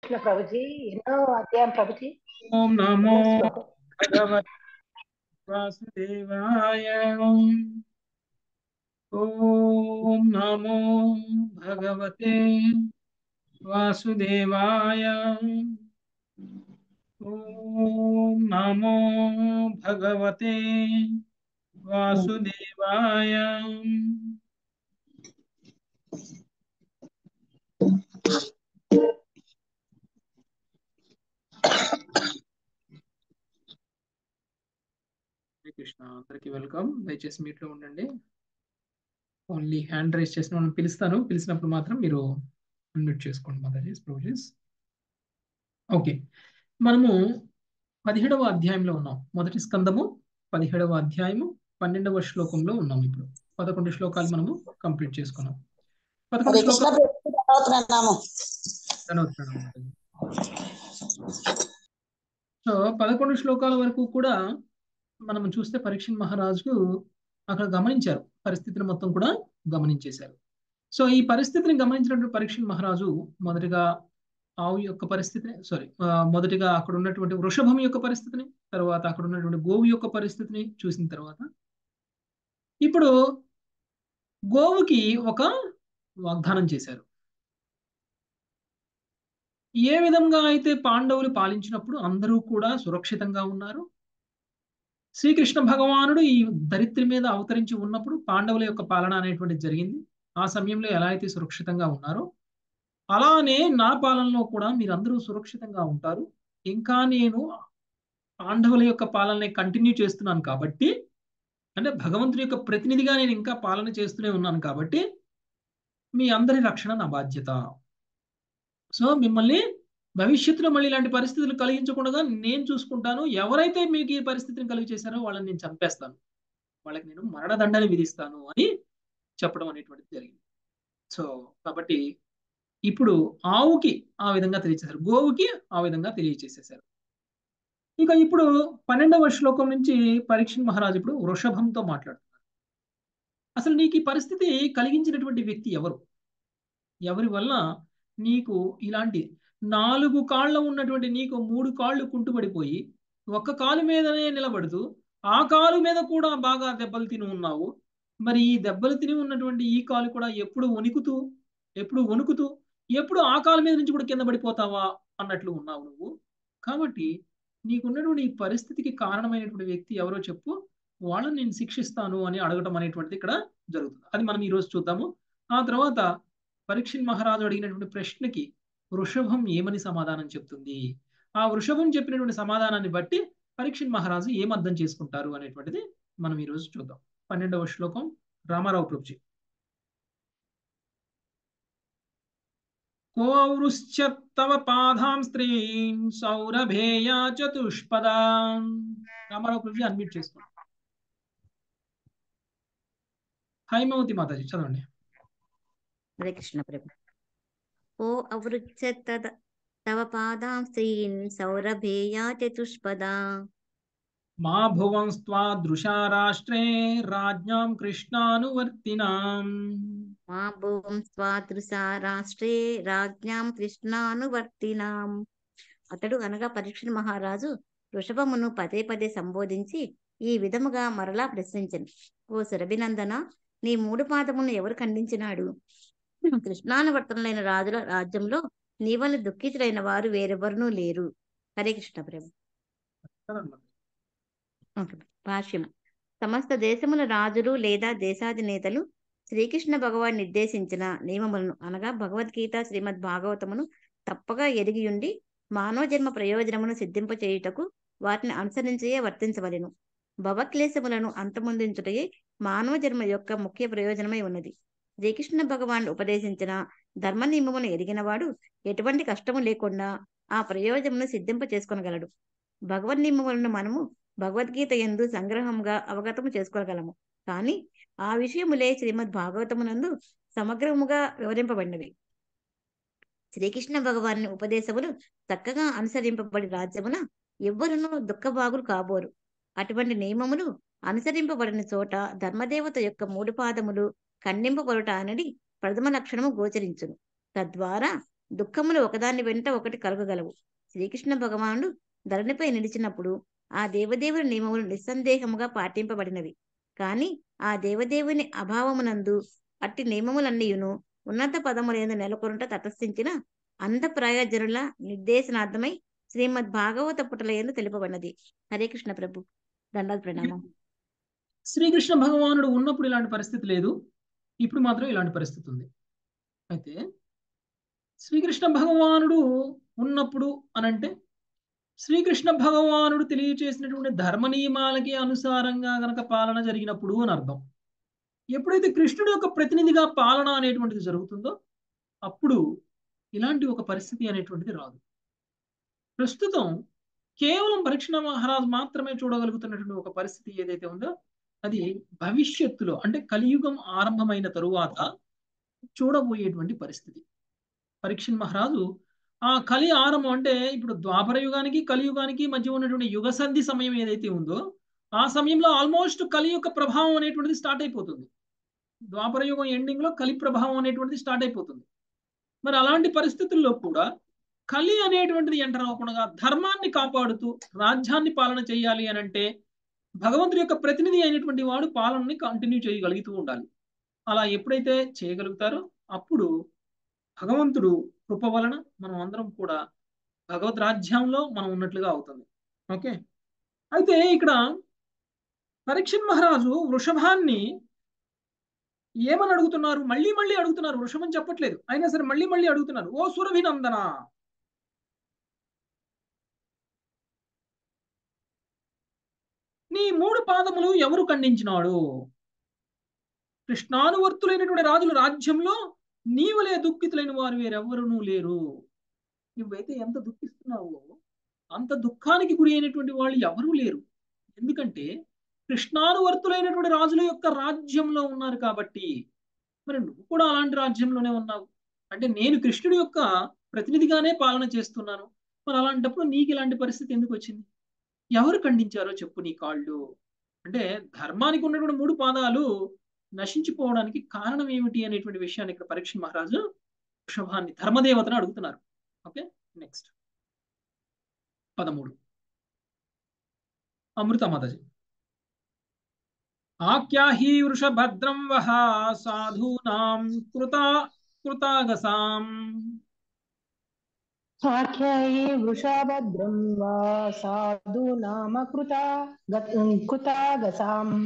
కృష్ణ ప్రభుజీ ఎన్నో అధ్యాయం ప్రభుజీ ఓం నమో ఎన్నో శ్లోకం భగవతే వాసుదేవాయ ఓం నమో భగవతే వాసుదేవాయ ఓం నమో భగవతే వాసుదేవాయ హరే కృష్ణ అందరికి వెల్కమ్ దయచేసి మీట్లో ఉండండి ఓన్లీ హ్యాండ్ రైజ్ చేసిన వాళ్ళని పిలుస్తాను పిలిచినప్పుడు మాత్రం మీరు అన్మ్యూట్ చేసుకోండి మాతాజీస్ ప్రొజీస్ ఓకే మనము పదిహేడవ అధ్యాయంలో ఉన్నాం మొదటి స్కందము పదిహేడవ అధ్యాయము పన్నెండవ శ్లోకంలో ఉన్నాం ఇప్పుడు పదకొండు శ్లోకాలు మనము కంప్లీట్ చేసుకున్నాం పదకొండు హరే కృష్ణ శ్లోకాలు ప్రణామం ధన్యవాదాలు మాతాజీ. సో పదకొండు శ్లోకాల వరకు కూడా మనం చూస్తే పరీక్ష మహారాజు అక్కడ గమనించారు పరిస్థితిని మొత్తం కూడా గమనించేశారు సో ఈ పరిస్థితిని గమనించినటువంటి పరీక్ష మహారాజు మొదటిగా ఆవు యొక్క పరిస్థితిని సారీ మొదటిగా అక్కడ ఉన్నటువంటి వృషభం యొక్క పరిస్థితిని తర్వాత అక్కడ ఉన్నటువంటి గోవు యొక్క పరిస్థితిని చూసిన తర్వాత ఇప్పుడు గోవుకి ఒక వాగ్దానం చేశారు ఏ విధంగా అయితే పాండవులు పాలించినప్పుడు అందరూ కూడా సురక్షితంగా ఉన్నారు శ్రీకృష్ణ భగవానుడు ఈ దరిత్రి మీద అవతరించి ఉన్నప్పుడు పాండవుల యొక్క పాలన అనేటువంటిది జరిగింది ఆ సమయంలో ఎలా అయితే సురక్షితంగా ఉన్నారో అలానే నా పాలనలో కూడా మీరందరూ సురక్షితంగా ఉంటారు ఇంకా నేను పాండవుల యొక్క పాలనని కంటిన్యూ చేస్తున్నాను కాబట్టి అంటే భగవంతుడి యొక్క ప్రతినిధిగా నేను ఇంకా పాలన చేస్తూనే ఉన్నాను కాబట్టి మీ అందరి రక్షణ నా బాధ్యత సో మిమ్మల్ని భవిష్యత్తులో మళ్ళీ ఇలాంటి పరిస్థితులు కలిగించకుండా నేను చూసుకుంటాను ఎవరైతే మీకు ఈ పరిస్థితిని కలిగి చేశారో వాళ్ళని నేను చంపేస్తాను వాళ్ళకి నేను మరణదండని విధిస్తాను అని చెప్పడం అనేటువంటిది జరిగింది సో కాబట్టి ఇప్పుడు ఆవుకి ఆ విధంగా తెలియచేశారు గోవుకి ఆ విధంగా తెలియచేసేశారు ఇక ఇప్పుడు పన్నెండవ శ్లోకం నుంచి పరీక్ష మహారాజు ఇప్పుడు వృషభంతో మాట్లాడుతున్నారు అసలు నీకు ఈ పరిస్థితి కలిగించినటువంటి వ్యక్తి ఎవరు ఎవరి వల్ల నీకు ఇలాంటి నాలుగు కాళ్ళ ఉన్నటువంటి నీకు మూడు కాళ్ళు కుంటుపడిపోయి ఒక్క కాలు మీదనే నిలబడుతూ ఆ కాలు మీద కూడా బాగా దెబ్బలు తిని ఉన్నావు మరి ఈ దెబ్బలు తిని ఉన్నటువంటి ఈ కాలు కూడా ఎప్పుడు వణుకుతూ ఎప్పుడు వణుకుతూ ఎప్పుడు ఆ కాలు మీద నుంచి కూడా కింద పడిపోతావా అన్నట్లు ఉన్నావు నువ్వు కాబట్టి నీకున్నటువంటి ఈ పరిస్థితికి కారణమైనటువంటి వ్యక్తి ఎవరో చెప్పు వాళ్ళని నేను శిక్షిస్తాను అని అడగటం అనేటువంటిది ఇక్కడ జరుగుతుంది అది మనం ఈరోజు చూద్దాము ఆ తర్వాత పరీక్షణ్ మహారాజు అడిగినటువంటి ప్రశ్నకి వృషభం ఏమని సమాధానం చెప్తుంది ఆ వృషభం చెప్పినటువంటి సమాధానాన్ని బట్టి పరీక్షణ్ మహారాజు ఏం అర్థం చేసుకుంటారు అనేటువంటిది మనం ఈరోజు చూద్దాం పన్నెండవ శ్లోకం రామారావు ప్రభుజీ కోవృశ్చత్తవ పాదాం స్త్రీం సౌరభేయా చతుష్పదా రామారావు ప్రభుజీ అన్మ్యూట్ చేసుకోండి హైమవతి మాతాజీ చదవండి హరే కృష్ణ ప్రభు ఓ అవృచ్చ తద తవ పాదాం స్త్రీన్ సౌరభేయా చతుష్పదా మా భువంస్త్వాదృశా రాష్ట్రే రాజ్ఞాం కృష్ణానువర్తినాం మా భూం స్వాదృశా రాష్ట్రే రాజ్ఞాం కృష్ణానువర్తినాం అతడు అనగా పరీక్ష మహారాజు వృషభమును పదే పదే సంబోధించి ఈ విధముగా మరలా ప్రశ్నించను ఓ సురభినందన నీ మూడు పాదమును ఎవరు ఖండించినాడు కృష్ణానువర్తనులైన రాజుల రాజ్యంలో నీవల్ని దుఃఖితులైన వారు వేరెవరునూ లేరు హరే కృష్ణ ప్రభు ఓకే. భాష్యం సమస్త దేశముల రాజులు లేదా దేశాధినేతలు శ్రీకృష్ణ భగవాన్ నిర్దేశించిన నియమములను అనగా భగవద్గీత శ్రీమద్ భాగవతమును తప్పగా ఎరిగియుండి మానవ జన్మ ప్రయోజనమును సిద్ధింపచేయుటకు వాటిని అనుసరించే వర్తించవలెను భవక్లేశములను అంతమొందించుటయే మానవ జన్మ యొక్క ముఖ్య ప్రయోజనమై ఉన్నది శ్రీకృష్ణ భగవాన్ ఉపదేశించిన ధర్మ నియమమును ఎరిగినవాడు ఎటువంటి కష్టము లేకుండా ఆ ప్రయోజనమును సిద్ధింప చేసుకొనగలడు భగవన్ నియమములను మనము భగవద్గీత ఎందు సంగ్రహంగా అవగతము చేసుకోగలము కానీ ఆ విషయములే శ్రీమద్ భాగవతమునందు సమగ్రముగా వివరింపబడినవి శ్రీకృష్ణ భగవాని ఉపదేశములు చక్కగా అనుసరింపబడి రాజ్యమున ఎవ్వరునూ దుఃఖభాగులు కాబోరు అటువంటి నియమములు అనుసరింపబడిన చోట ధర్మదేవత యొక్క మూడు పాదములు ఖండింపబడుట అనేది ప్రథమ లక్షణము గోచరించును తద్వారా దుఃఖములు ఒకదాని వెంట ఒకటి కలగగలవు శ్రీకృష్ణ భగవానుడు ధరణిపై నిలిచినప్పుడు ఆ దేవదేవుని నియమములు నిస్సందేహముగా పాటింపబడినవి కాని ఆ దేవదేవుని అభావమునందు అట్టి నియమములన్నీయును ఉన్నత పదములందు నెలకొనుట తటస్థించిన అంధ ప్రయోజనుల నిర్దేశనార్థమై శ్రీమద్ భాగవత పుటలయందు తెలుపబడినది హరే కృష్ణ ప్రభు దండాలు ప్రణామం శ్రీకృష్ణ భగవానుడు ఉన్నప్పుడు ఇలాంటి పరిస్థితి లేదు ఇప్పుడు మాత్రం ఇలాంటి పరిస్థితి ఉంది అయితే శ్రీకృష్ణ భగవానుడు ఉన్నప్పుడు అనంటే శ్రీకృష్ణ భగవానుడు తెలియచేసినటువంటి ధర్మ నియమాలకి అనుసారంగా గనక పాలన జరిగినప్పుడు అని అర్థం ఎప్పుడైతే కృష్ణుడి యొక్క ప్రతినిధిగా పాలన అనేటువంటిది జరుగుతుందో అప్పుడు ఇలాంటి ఒక పరిస్థితి అనేటువంటిది రాదు ప్రస్తుతం కేవలం పరీక్షణ మహారాజు మాత్రమే చూడగలుగుతున్నటువంటి ఒక పరిస్థితి ఏదైతే ఉందో అది భవిష్యత్తులో అంటే కలియుగం ఆరంభమైన తరువాత చూడబోయేటువంటి పరిస్థితి పరీక్షణ్ మహారాజు ఆ కలి ఆరంభం అంటే ఇప్పుడు ద్వాపర యుగానికి కలియుగానికి మధ్య ఉన్నటువంటి యుగ సంధి సమయం ఏదైతే ఉందో ఆ సమయంలో ఆల్మోస్ట్ కలి యొక్క ప్రభావం అనేటువంటిది స్టార్ట్ అయిపోతుంది ద్వాపర యుగం ఎండింగ్ లో కలి ప్రభావం అనేటువంటిది స్టార్ట్ అయిపోతుంది మరి అలాంటి పరిస్థితుల్లో కూడా కలి అనేటువంటిది ఎంటర్ అవ్వకుండా ధర్మాన్ని కాపాడుతూ రాజ్యాన్ని పాలన చేయాలి అని అంటే భగవంతుడి యొక్క ప్రతినిధి అయినటువంటి వాడు పాలనని కంటిన్యూ చేయగలుగుతూ ఉండాలి అలా ఎప్పుడైతే చేయగలుగుతారో అప్పుడు భగవంతుడు కృప వలన మనం అందరం కూడా భగవద్ రాజ్యంలో మనం ఉన్నట్లుగా అవుతుంది ఓకే అయితే ఇక్కడ పరీక్షణ్ మహారాజు వృషభాన్ని ఏమని అడుగుతున్నారు మళ్ళీ మళ్ళీ అడుగుతున్నారు వృషభం చెప్పట్లేదు అయినా సరే మళ్ళీ మళ్ళీ అడుగుతున్నారు ఓ సురభినందన నీ మూడు పాదములు ఎవరు ఖండించినాడు కృష్ణానువర్తులైనటువంటి రాజుల రాజ్యంలో నీవలే దుఃఖితులైన వారు వేరెవ్వరూ లేరు నువ్వైతే ఎంత దుఃఖిస్తున్నావో అంత దుఃఖానికి గురి అయినటువంటి వాళ్ళు ఎవరూ లేరు ఎందుకంటే కృష్ణానువర్తులైనటువంటి రాజుల యొక్క రాజ్యంలో ఉన్నారు కాబట్టి మరి నువ్వు కూడా అలాంటి రాజ్యంలోనే ఉన్నావు అంటే నేను కృష్ణుడి యొక్క ప్రతినిధిగానే పాలన చేస్తున్నాను మరి అలాంటప్పుడు నీకు ఇలాంటి పరిస్థితి ఎందుకు వచ్చింది ఎవరు ఖండించారో చెప్పు నీ కాళ్ళు అంటే ధర్మానికి ఉన్నటువంటి మూడు పాదాలు నశించిపోవడానికి కారణం ఏమిటి అనేటువంటి విషయాన్ని ఇక్కడ పరీక్ష మహారాజు వృషభాన్ని ధర్మదేవతను అడుగుతున్నారు ఓకే నెక్స్ట్ పదమూడు అమృత మాతాజీ ఆఖ్యాహి వృషభద్రం వహ సాధూనాం కృతా కృతాగసాం ఆఖ్యాయే వృషభద్రం వా సాధు నామ కృతా కృతాగసాం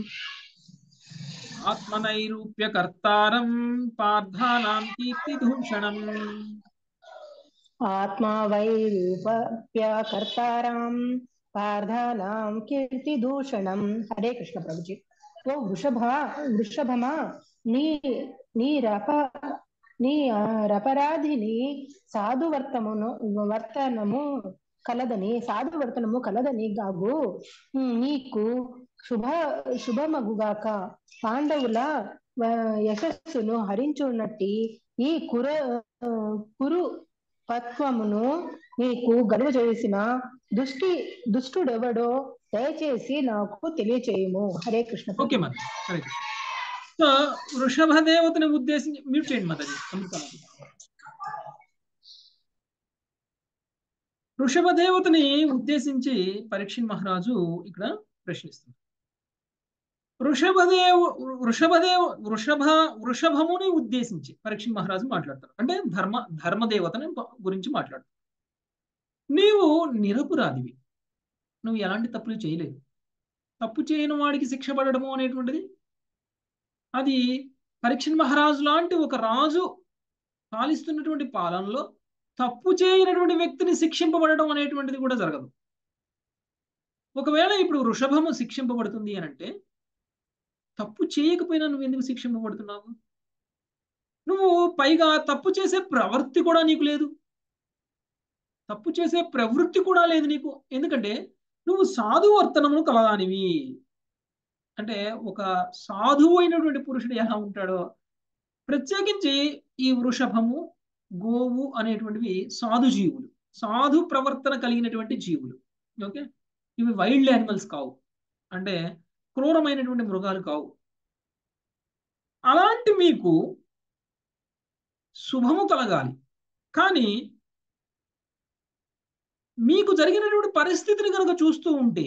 ఆత్మనైరూప్య కర్తారం పార్థానాం కీర్తిదూషణం ఆత్మా వై రూపప్య కర్తారాం పార్థానాం కీర్తిదూషణం హరే కృష్ణ ప్రభుజీ ఓ వృషభ వృషభమా నీ నీ రప నీ ఆ, రపరాధిని సాధు వర్తమును వర్తనము కలదని సాధు వర్తనము కలదని గాగు ఉమ్, నీకు శుభ శుభమగుగాక పాండవుల ఆ, యశస్సును హరించున్నట్టి ఈ కుర ఆ, కురు పత్వమును నీకు గడువ చేసిన దుష్టి దుష్టుడెవడో దయచేసి నాకు తెలియచేయము హరే కృష్ణ ఓకే మరి హరే కృష్ణ. సో వృషభ దేవతని ఉద్దేశించి మ్యూట్ చేయండి మాతాజీ అమృత మాతాజీ. వృషభ దేవతని ఉద్దేశించి పరీక్షణ్ మహారాజు ఇక్కడ ప్రశ్నిస్తున్నారు వృషభదేవ వృషభదేవ వృషభ వృషభముని ఉద్దేశించి పరీక్షణ్ మహారాజు మాట్లాడతారు అంటే ధర్మ ధర్మదేవతని గురించి మాట్లాడతారు నీవు నిరపురాదివి నువ్వు ఎలాంటి తప్పులు చేయలేదు తప్పు చేయని వాడికి శిక్ష పడడము అనేటువంటిది అది పరీక్షణ్ మహారాజు లాంటి ఒక రాజు పాలిస్తున్నటువంటి పాలనలో తప్పు చేయనటువంటి వ్యక్తిని శిక్షింపబడడం అనేటువంటిది కూడా జరగదు ఒకవేళ ఇప్పుడు వృషభము శిక్షింపబడుతుంది అని అంటే తప్పు చేయకపోయినా నువ్వు ఎందుకు శిక్షింపబడుతున్నావు నువ్వు పైగా తప్పు చేసే ప్రవృత్తి కూడా నీకు లేదు తప్పు చేసే ప్రవృత్తి కూడా లేదు నీకు ఎందుకంటే నువ్వు సాధువర్తనమును కలదానివి అంటే ఒక సాధువు అయినటువంటి పురుషుడు ఎలా ఉంటాడో ప్రత్యేకించి ఈ వృషభము గోవు అనేటువంటివి సాధు జీవులు సాధు ప్రవర్తన కలిగినటువంటి జీవులు ఓకే ఇవి వైల్డ్ యానిమల్స్ కావు అంటే క్రూరమైనటువంటి మృగాలు కావు అలాంటి మీకు శుభము కలగాలి కానీ మీకు జరిగినటువంటి పరిస్థితిని కనుక చూస్తూ ఉంటే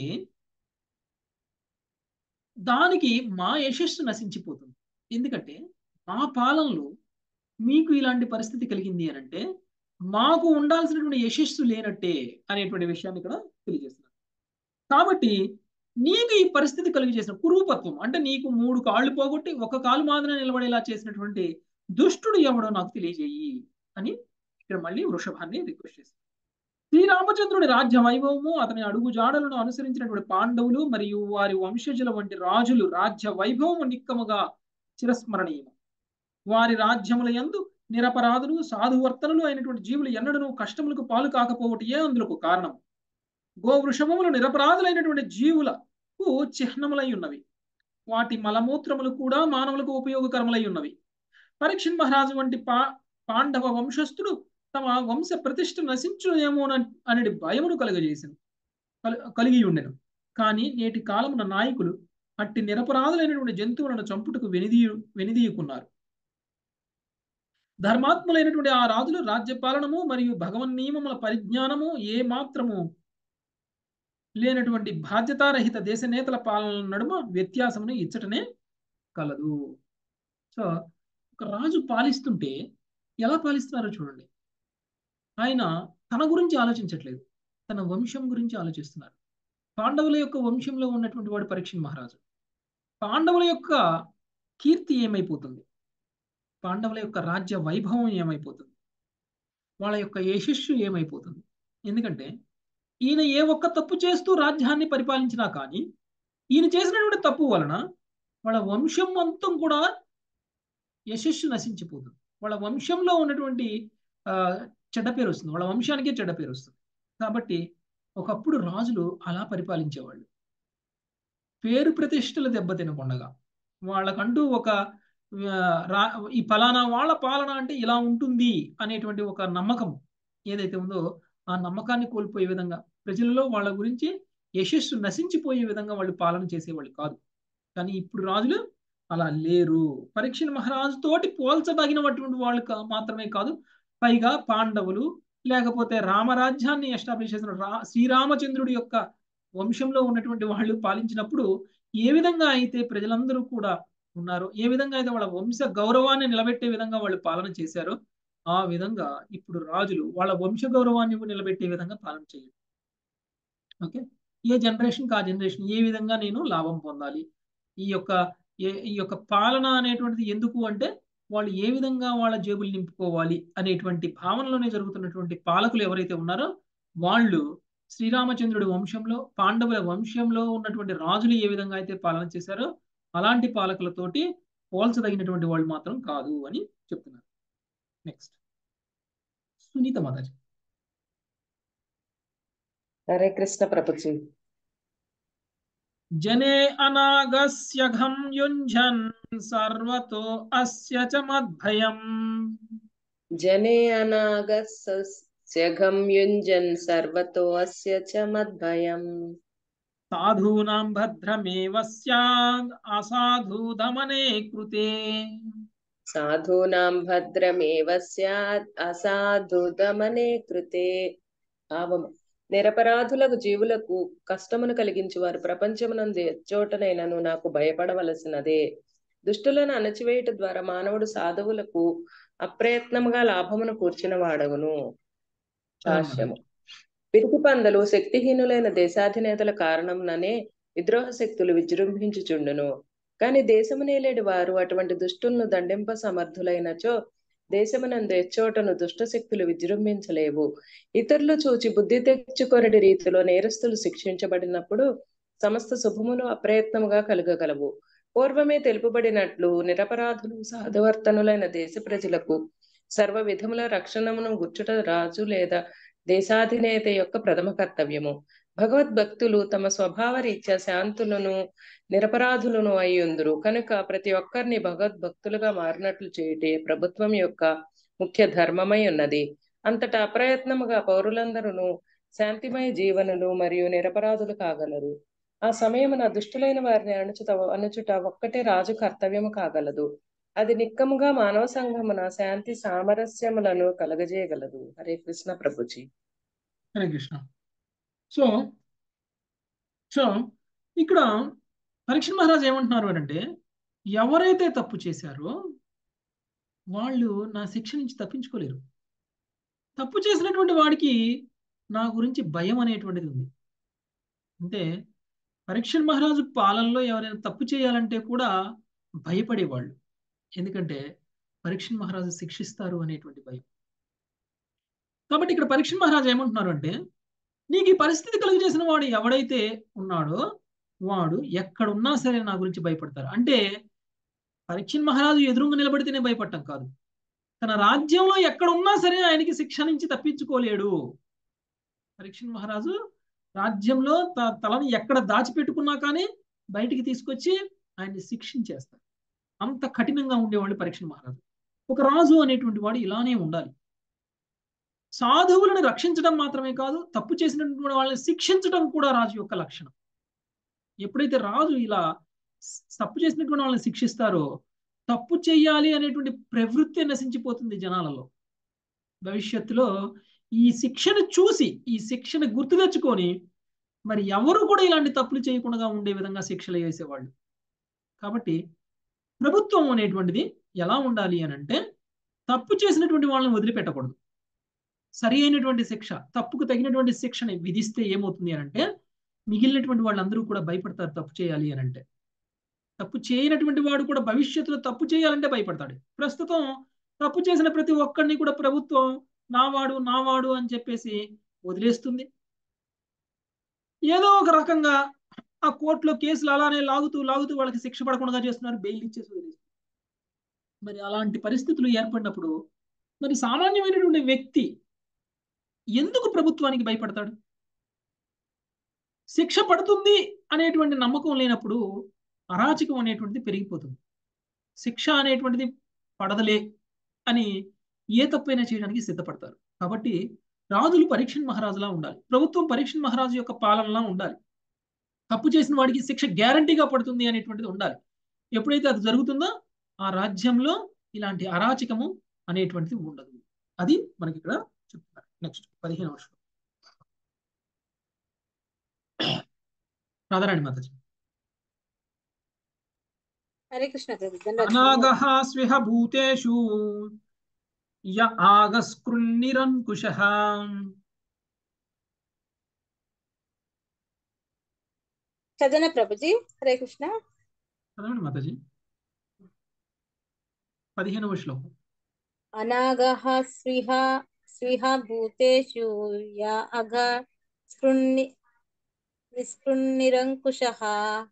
దానికి మా యశస్సు నశించిపోతుంది ఎందుకంటే మా పాలనలో మీకు ఇలాంటి పరిస్థితి కలిగింది అని అంటే మాకు ఉండాల్సినటువంటి యశస్సు లేనట్టే అనేటువంటి విషయాన్ని ఇక్కడ తెలియజేస్తున్నారు కాబట్టి నీకు ఈ పరిస్థితి కలిగి చేసిన కురూపత్వం అంటే నీకు మూడు కాళ్ళు పోగొట్టి ఒక కాలు మాత్రమే నిలబడేలా చేసినటువంటి దుష్టుడు ఎవడో నాకు తెలియజేయి అని ఇక్కడ మళ్ళీ వృషభాన్ని రిక్వెస్ట్ చేస్తారు శ్రీరామచంద్రుడి రాజ్య వైభవము అతని అడుగు జాడలను అనుసరించినటువంటి పాండవులు మరియు వారి వంశజుల వంటి రాజులు రాజ్య వైభవము నిక్కముగా చిరస్మరణీయము వారి రాజ్యముల యందు నిరపరాధులు సాధువర్తనులు అయినటువంటి జీవులు ఎన్నడూ కష్టములకు పాలు కాకపోవటయే అందులకు కారణం గోవృషభములు నిరపరాధులైనటువంటి జీవులకు చిహ్నములై ఉన్నవి వాటి మలమూత్రములు కూడా మానవులకు ఉపయోగకరములై ఉన్నవి పరీక్షణ్ మహారాజు వంటి పా పాండవ వంశస్థుడు తమ వంశ ప్రతిష్ఠ నశించునేమో అనేది భయమును కలుగజేసింది కలిగి ఉండెను కానీ నేటి కాలమున నాయకులు అట్టి నిరపరాధులైనటువంటి జంతువులను చంపుటకు వెనిదీయు వెనిదీయుకున్నారు ధర్మాత్ములైనటువంటి ఆ రాజులు రాజ్యపాలనము మరియు భగవన్ నియమముల పరిజ్ఞానము ఏ మాత్రము లేనటువంటి బాధ్యతారహిత దేశ నేతల పాలన నడుమ వ్యత్యాసమును ఇచ్చటనే కలదు సో ఒక రాజు పాలిస్తుంటే ఎలా పాలిస్తున్నారో చూడండి ఆయన తన గురించి ఆలోచించట్లేదు తన వంశం గురించి ఆలోచిస్తున్నారు పాండవుల యొక్క వంశంలో ఉన్నటువంటి వాడు పరీక్షణ్ మహారాజు పాండవుల యొక్క కీర్తి ఏమైపోతుంది పాండవుల యొక్క రాజ్య వైభవం ఏమైపోతుంది వాళ్ళ యొక్క యశస్సు ఏమైపోతుంది ఎందుకంటే ఈయన ఏ ఒక్క తప్పు చేస్తూ రాజ్యాన్ని పరిపాలించినా కానీ ఈయన చేసినటువంటి తప్పు వలన వాళ్ళ వంశం మొత్తం కూడా యశస్సు నశించిపోతుంది వాళ్ళ వంశంలో ఉన్నటువంటి చెడ్డ పేరు వస్తుంది వాళ్ళ వంశానికే చెడ్డ పేరు వస్తుంది కాబట్టి ఒకప్పుడు రాజులు అలా పరిపాలించేవాళ్ళు పేరు ప్రతిష్టలు దెబ్బతినకుండగా వాళ్ళకంటూ ఒక రా ఈ ఫలానా వాళ్ళ పాలన అంటే ఇలా ఉంటుంది అనేటువంటి ఒక నమ్మకం ఏదైతే ఉందో ఆ నమ్మకాన్ని కోల్పోయే విధంగా ప్రజలలో వాళ్ళ గురించి యశస్సు నశించిపోయే విధంగా వాళ్ళు పాలన చేసేవాళ్ళు కాదు కానీ ఇప్పుడు రాజులు అలా లేరు పరీక్ష మహారాజు తోటి పోల్చదగినటువంటి వాళ్ళు మాత్రమే కాదు పైగా పాండవులు లేకపోతే రామరాజ్యాన్ని ఎస్టాబ్లిష్ చేసిన రా శ్రీరామచంద్రుడి యొక్క వంశంలో ఉన్నటువంటి వాళ్ళు పాలించినప్పుడు ఏ విధంగా అయితే ప్రజలందరూ కూడా ఉన్నారో ఏ విధంగా అయితే వాళ్ళ వంశ గౌరవాన్ని నిలబెట్టే విధంగా వాళ్ళు పాలన చేశారో ఆ విధంగా ఇప్పుడు రాజులు వాళ్ళ వంశ గౌరవాన్ని నిలబెట్టే విధంగా పాలన చేయాలి ఓకే ఏ జనరేషన్కి ఆ జనరేషన్ ఏ విధంగా నేను లాభం పొందాలి ఈ యొక్క ఈ యొక్క పాలన అనేటువంటిది ఎందుకు అంటే వాళ్ళు ఏ విధంగా వాళ్ళ జేబులు నింపుకోవాలి అనేటువంటి భావనలోనే జరుగుతున్నటువంటి పాలకులు ఎవరైతే ఉన్నారో వాళ్ళు శ్రీరామచంద్రుడి వంశంలో పాండవుల వంశంలో ఉన్నటువంటి రాజులు ఏ విధంగా అయితే పాలన చేశారో అలాంటి పాలకులతోటి పోల్చదగినటువంటి వాళ్ళు మాత్రం కాదు అని చెప్తున్నారు నెక్స్ట్ సునీత మాతాజీ హరే కృష్ణ ప్రభుజీ జనే అనాగస్య ఘం యుంఝన్ సర్వతో అస్య చ మద్భయం జనే అనాగస్య ఘం యుంజన్ సర్వతో అస్య చ మద్భయం సాధూనాం భద్రమేవ స్యాద్ అసాధు దమనే కృతే సాధూనాం భద్రమేవ స్యాద్ అసాధు దమనే కృతే భావము నిరపరాధులకు జీవులకు కష్టమును కలిగించి వారు ప్రపంచమునందు ఎచ్చోటనైనను నాకు భయపడవలసినదే దుష్టులను అణచివేయట ద్వారా మానవుడు సాధువులకు అప్రయత్నముగా లాభమును కూర్చిన వాడగును భాష్యము పిరికి పందలు శక్తిహీనులైన దేశాధినేతల కారణంననే విద్రోహ శక్తులు విజృంభించుచుండును కాని దేశము నేలేడి వారు అటువంటి దుష్టులను దండింప సమర్థులైనచో దేశమునందు ఎచ్చోటను దుష్ట శక్తులు విజృంభించలేవు ఇతరులు చూచి బుద్ధి తెచ్చుకొనటి రీతిలో నేరస్తులు శిక్షించబడినప్పుడు సమస్త శుభములు అప్రయత్నముగా కలుగగలవు పూర్వమే తెలుపబడినట్లు నిరపరాధులు సాధువర్తనులైన దేశ ప్రజలకు సర్వ విధముల రక్షణమును గుర్చుట రాజు లేదా దేశాధినేత యొక్క ప్రథమ కర్తవ్యము భగవద్భక్తులు తమ స్వభావ రీత్యా శాంతులను నిరపరాధులను అయ్యుందురు కనుక ప్రతి ఒక్కరిని భగవద్భక్తులుగా మారినట్లు చేయుటే ప్రభుత్వం యొక్క ముఖ్య ధర్మమై ఉన్నది అంతటా అప్రయత్నముగా పౌరులందరూ శాంతిమయ జీవనులు మరియు నిరపరాధులు కాగలరు ఆ సమయమున దుష్టులైన వారిని అణుచుట అనుచుట ఒక్కటే రాజు కర్తవ్యము కాగలదు అది నిక్కముగా మానవ సంఘమున శాంతి సామరస్యములను కలగజేయగలదు హరే కృష్ణ ప్రభుజీ హరే కృష్ణ సో సో ఇక్కడ పరీక్ష మహారాజ్ ఏమంటున్నారు అంటే ఎవరైతే తప్పు చేశారో వాళ్ళు నా శిక్ష నుంచి తప్పించుకోలేరు తప్పు చేసినటువంటి వాడికి నా గురించి భయం అనేటువంటిది ఉంది అంటే పరీక్ష మహారాజు పాలనలో ఎవరైనా తప్పు చేయాలంటే కూడా భయపడేవాళ్ళు ఎందుకంటే పరీక్ష మహారాజు శిక్షిస్తారు అనేటువంటి భయం కాబట్టి ఇక్కడ పరీక్ష మహారాజు ఏమంటున్నారు అంటే నీకు ఈ పరిస్థితి కలుగు చేసిన వాడు ఎవడైతే ఉన్నాడో వాడు ఎక్కడున్నా సరే నా గురించి భయపడతారు అంటే పరీక్ష మహారాజు ఎదురుగా నిలబడితేనే భయపడటం కాదు తన రాజ్యంలో ఎక్కడున్నా సరే ఆయనకి శిక్ష నుంచి తప్పించుకోలేడు పరీక్ష మహారాజు రాజ్యంలో త- తలని ఎక్కడ దాచిపెట్టుకున్నా కానీ బయటికి తీసుకొచ్చి ఆయన్ని శిక్షించేస్తారు అంత కఠినంగా ఉండేవాళ్ళు పరీక్ష మహారాజు ఒక రాజు అనేటువంటి వాడు ఇలానే ఉండాలి సాధువులను రక్షించడం మాత్రమే కాదు తప్పు చేసినటువంటి వాళ్ళని శిక్షించడం కూడా రాజు యొక్క లక్షణం ఎప్పుడైతే రాజు ఇలా స్- తప్పు చేసినటువంటి వాళ్ళని శిక్షిస్తారో తప్పు చేయాలి అనేటువంటి ప్రవృత్తి నశించిపోతుంది జనాలలో భవిష్యత్తులో ఈ శిక్షను చూసి ఈ శిక్షను గుర్తు తెచ్చుకొని మరి ఎవరు కూడా ఇలాంటి తప్పులు చేయకుండా ఉండే విధంగా శిక్షలు వేసేవాళ్ళు కాబట్టి ప్రభుత్వం అనేటువంటిది ఎలా ఉండాలి అని అంటే తప్పు చేసినటువంటి వాళ్ళని వదిలిపెట్టకూడదు సరి అయినటువంటి శిక్ష తప్పుకు తగినటువంటి శిక్షని విధిస్తే ఏమవుతుంది అని అంటే మిగిలినటువంటి వాళ్ళందరూ కూడా భయపడతారు తప్పు చేయాలి అని అంటే తప్పు చేయనటువంటి వాడు కూడా భవిష్యత్తులో తప్పు చేయాలంటే భయపడతాడు ప్రస్తుతం తప్పు చేసిన ప్రతి ఒక్కరిని కూడా ప్రభుత్వం నావాడు నావాడు అని చెప్పేసి వదిలేస్తుంది ఏదో ఒక రకంగా ఆ కోర్టులో కేసులు అలానే లాగుతూ లాగుతూ వాళ్ళకి శిక్ష పడకుండా చేస్తున్నారు బెయిల్ ఇచ్చేసి వదిలేస్తున్నారు మరి అలాంటి పరిస్థితులు ఏర్పడినప్పుడు మరి సామాన్యమైనటువంటి వ్యక్తి ఎందుకు ప్రభుత్వానికి భయపడతాడు శిక్ష పడుతుంది అనేటువంటి నమ్మకం లేనప్పుడు అరాచకం అనేటువంటిది పెరిగిపోతుంది శిక్ష అనేటువంటిది పడదలే అని ఏ తప్పైనా చేయడానికి సిద్ధపడతారు కాబట్టి రాజులు పరీక్ష మహారాజులా ఉండాలి ప్రభుత్వం పరీక్ష మహారాజు యొక్క పాలనలా ఉండాలి తప్పు చేసిన వాడికి శిక్ష గ్యారంటీగా పడుతుంది అనేటువంటిది ఉండాలి ఎప్పుడైతే అది జరుగుతుందో ఆ రాజ్యంలో ఇలాంటి అరాచకము అనేటువంటిది ఉండదు అది మనకి ఇక్కడ చెప్తున్నారు నెక్స్ట్ పదిహేను వర్షం రాధారాణి మాతాజీ హరే కృష్ణ ప్రభు అనాగః స్విహ భూతేషు య ఆగస్కృన్నిరంకుశః చదన ప్రభుజీ హరే కృష్ణ చదవండి మాతాజీ పదిహేనవ శ్లోకం అనాగః స్విహ స్విహ భూతేషు యా అఘ స్పృన్ని నిస్పృన్నిరంకుశః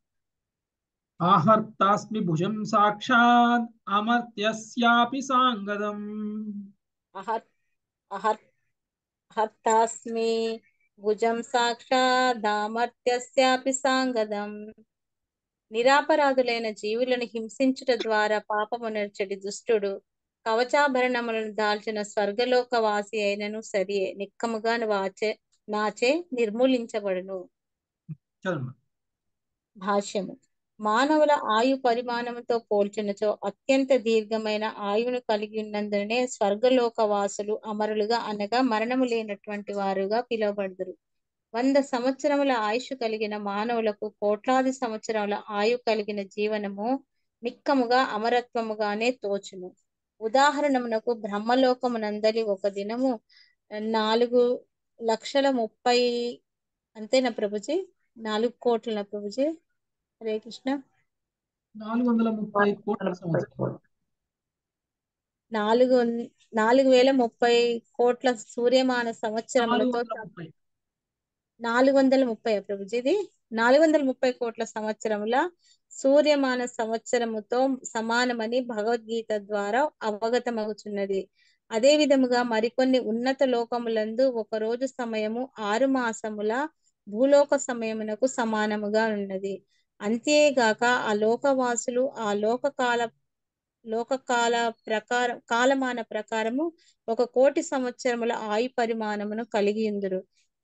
ఆహర్తాస్మి భుజం సాక్షాత్ అమర్త్యస్యాపి సాంగదం అహర్ అహర్ అహర్తాస్మి భుజం సాక్షాదామర్త్యస్యాపి సాంగదం నిరాపరాధులైన జీవులను హింసించుట ద్వారా పాపము నడిచడి దుష్టుడు కవచాభరణములను దాల్చిన స్వర్గలోక వాసి అయినను సరియే నిక్కముగా వాచే నాచే నిర్మూలించబడును చదవండి భాష్యము మానవుల ఆయు పరిమాణముతో పోల్చినచో అత్యంత దీర్ఘమైన ఆయువును కలిగి ఉన్నందునే స్వర్గలోక వాసులు అమరులుగా అనగా మరణము లేనటువంటి వారుగా పిలువబడుదురు వంద సంవత్సరముల ఆయుష్ కలిగిన మానవులకు కోట్లాది సంవత్సరముల ఆయు కలిగిన జీవనము నిక్కముగా అమరత్వముగానే తోచును ఉదాహరణమునకు బ్రహ్మలోకమునందలి ఒక దినము నాలుగు లక్షల ముప్పై అంతేనా ప్రభుజీ నాలుగు కోట్ల ప్రభుజీ హరే కృష్ణ నాలుగు వందల ముప్పై కోట్ల సంవత్సరం నాలుగు నాలుగు వేల ముప్పై కోట్ల సూర్యమాన నాలుగు సంవత్సరములతో వందల ముప్పై నాలుగు వందల ముప్పై ప్రభుజీ ఇది నాలుగు వందల ముప్పై కోట్ల సంవత్సరముల సూర్యమాన సంవత్సరముతో సమానమని భగవద్గీత ద్వారా అవగతమగుచున్నది అదే విధముగా మరికొన్ని ఉన్నత లోకములందు ఒక రోజు సమయము ఆరు మాసముల భూలోక సమయమునకు సమానముగా ఉన్నది అంతేగాక ఆ లోకవాసులు ఆ లోకకాల లోకకాల ప్రకారం కాలమాన ప్రకారము ఒక కోటి సంవత్సరముల ఆయు పరిమాణమును కలిగి ఉందురు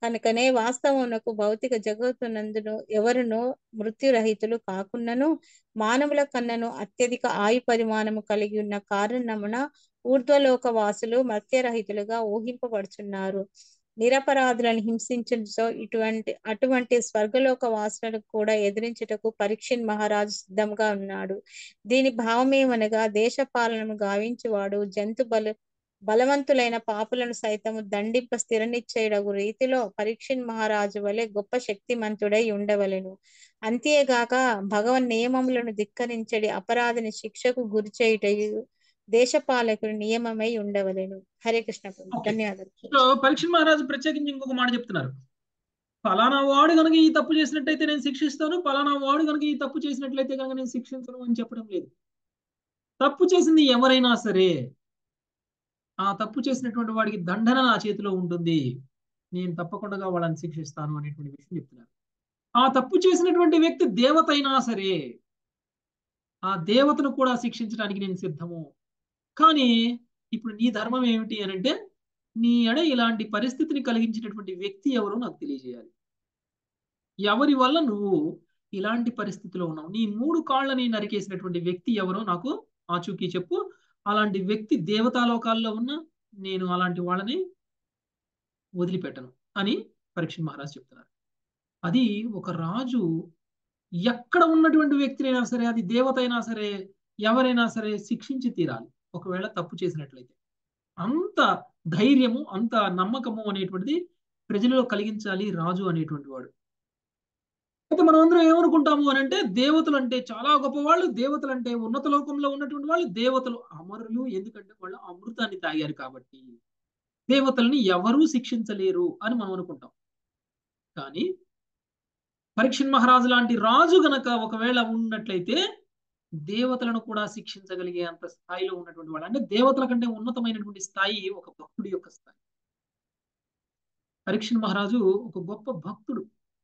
కనుకనే వాస్తవమునకు భౌతిక జగత్తునందును ఎవరును మృత్యురహితులు కాకున్నను మానవుల కన్నను అత్యధిక ఆయు పరిమాణము కలిగి ఉన్న కారణమున ఊర్ధ్వలోక వాసులు మత్యరహితులుగా ఊహింపబడుచున్నారు నిరపరాధులను హింసించుతో ఇటువంటి అటువంటి స్వర్గలోక వాసులను కూడా ఎదిరించుటకు పరీక్షిన్ మహారాజు సిద్ధంగా ఉన్నాడు దీని భావమేమనగా దేశ పాలనను గావించువాడు జంతు బల బలవంతులైన పాపులను సైతము దండింప స్థిరనిచ్చేయడగు రీతిలో పరీక్షిన్ మహారాజు వలె గొప్ప శక్తిమంతుడై ఉండవలెను అంతేగాక భగవన్ నియమములను ధిక్కరించడి అపరాధిని శిక్షకు గురి చేయుటయు దేశపాలకుడి నియమమై ఉండవలెను హరే కృష్ణ ప్రభు. Okay. ధన్యవాదాలు సో పరీక్ష మహారాజు ప్రత్యేకించి ఇంకొక మాట చెప్తున్నారు ఫలానా వాడు కనుక ఈ తప్పు చేసినట్టయితే నేను శిక్షిస్తాను ఫలానా వాడు కనుక ఈ తప్పు చేసినట్లయితే కనుక నేను శిక్షించను అని చెప్పడం లేదు తప్పు చేసింది ఎవరైనా సరే ఆ తప్పు చేసినటువంటి వాడికి దండన నా చేతిలో ఉంటుంది నేను తప్పకుండా వాళ్ళని శిక్షిస్తాను అనేటువంటి విషయం చెప్తున్నారు ఆ తప్పు చేసినటువంటి వ్యక్తి దేవత అయినా సరే ఆ దేవతను కూడా శిక్షించడానికి నేను సిద్ధము కానీ ఇప్పుడు నీ ధర్మం ఏమిటి అని అంటే నీ ఎడ ఇలాంటి పరిస్థితిని కలిగించినటువంటి వ్యక్తి ఎవరో నాకు తెలియజేయాలి ఎవరి వల్ల నువ్వు ఇలాంటి పరిస్థితిలో ఉన్నావు నీ మూడు కాళ్ళని నరికేసినటువంటి వ్యక్తి ఎవరో నాకు ఆచూకీ చెప్పు అలాంటి వ్యక్తి దేవతాలోకాల్లో ఉన్న నేను అలాంటి వాళ్ళని వదిలిపెట్టను అని పరీక్ష మహారాజ్ చెప్తున్నారు అది ఒక రాజు ఎక్కడ ఉన్నటువంటి వ్యక్తినైనా సరే అది దేవత అయినా సరే ఎవరైనా సరే శిక్షించి తీరాలి ఒకవేళ తప్పు చేసినట్లయితే అంత ధైర్యము అంత నమ్మకము అనేటువంటిది ప్రజలలో కలిగించాలి రాజు అనేటువంటి వాడు అయితే మనం అందరం ఏమనుకుంటాము అని అంటే దేవతలు అంటే చాలా గొప్పవాళ్ళు దేవతలు అంటే ఉన్నత లోకంలో ఉన్నటువంటి వాళ్ళు దేవతలు అమరులు ఎందుకంటే వాళ్ళు అమృతాన్ని తాగారు కాబట్టి దేవతల్ని ఎవరూ శిక్షించలేరు అని మనం అనుకుంటాం కానీ పరీక్షణ్ మహారాజు లాంటి రాజు గనక ఒకవేళ ఉన్నట్లయితే దేవతలను కూడా శిక్షించగలిగే అంత స్థాయిలో ఉన్నటువంటి వాడు అంటే దేవతల కంటే ఉన్నతమైనటువంటి స్థాయి ఒక భక్తుడి యొక్క స్థాయి పరీక్షణ్ మహారాజు ఒక గొప్ప భక్తుడు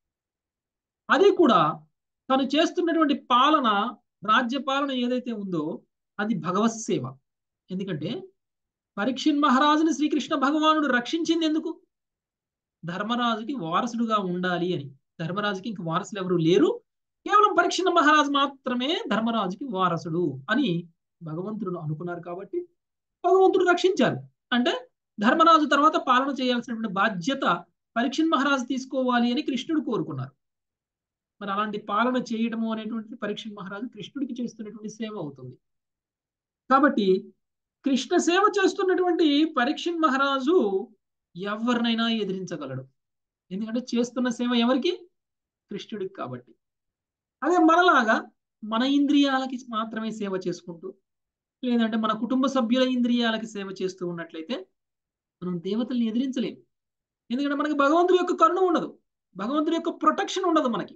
అది కూడా తను చేస్తున్నటువంటి పాలన రాజ్య పాలన ఏదైతే ఉందో అది భగవత్ సేవ ఎందుకంటే పరీక్షణ్ మహారాజుని శ్రీకృష్ణ భగవానుడు రక్షించింది ఎందుకు ధర్మరాజుకి వారసుడుగా ఉండాలి అని ధర్మరాజుకి ఇంక వారసులు ఎవరు లేరు కేవలం పరీక్షణ మహారాజు మాత్రమే ధర్మరాజుకి వారసుడు అని భగవంతుడు అనుకున్నారు కాబట్టి భగవంతుడు రక్షించారు అంటే ధర్మరాజు తర్వాత పాలన చేయాల్సినటువంటి బాధ్యత పరీక్షణ్ మహారాజు తీసుకోవాలి అని కృష్ణుడు కోరుకున్నారు మరి అలాంటి పాలన చేయడము అనేటువంటి పరీక్షణ్ మహారాజు కృష్ణుడికి చేస్తున్నటువంటి సేవ అవుతుంది కాబట్టి కృష్ణ సేవ చేస్తున్నటువంటి పరీక్షణ్ మహారాజు ఎవరినైనా ఎదిరించగలడు ఎందుకంటే చేస్తున్న సేవ ఎవరికి కృష్ణుడికి కాబట్టి అదే మనలాగా మన ఇంద్రియాలకి మాత్రమే సేవ చేసుకుంటూ లేదంటే మన కుటుంబ సభ్యుల ఇంద్రియాలకి సేవ చేస్తూ ఉన్నట్లయితే మనం దేవతల్ని ఎదిరించలేము ఎందుకంటే మనకి భగవంతుడి యొక్క కరుణ ఉండదు భగవంతుడి యొక్క ప్రొటెక్షన్ ఉండదు మనకి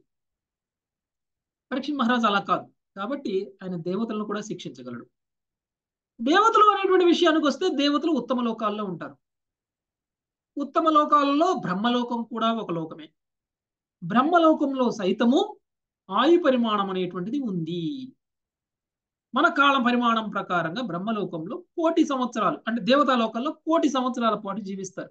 పరీక్ష మహారాజు అలా కాదు కాబట్టి ఆయన దేవతలను కూడా శిక్షించగలడు దేవతలు అనేటువంటి విషయానికి వస్తే దేవతలు ఉత్తమ లోకాల్లో ఉంటారు ఉత్తమ లోకాలలో బ్రహ్మలోకం కూడా ఒక లోకమే బ్రహ్మలోకంలో సైతము ఆయు పరిమాణం అనేటువంటిది ఉంది మన కాలం పరిమాణం ప్రకారంగా బ్రహ్మలోకంలో కోటి సంవత్సరాలు అంటే దేవతాలోకంలో కోటి సంవత్సరాల పాటు జీవిస్తారు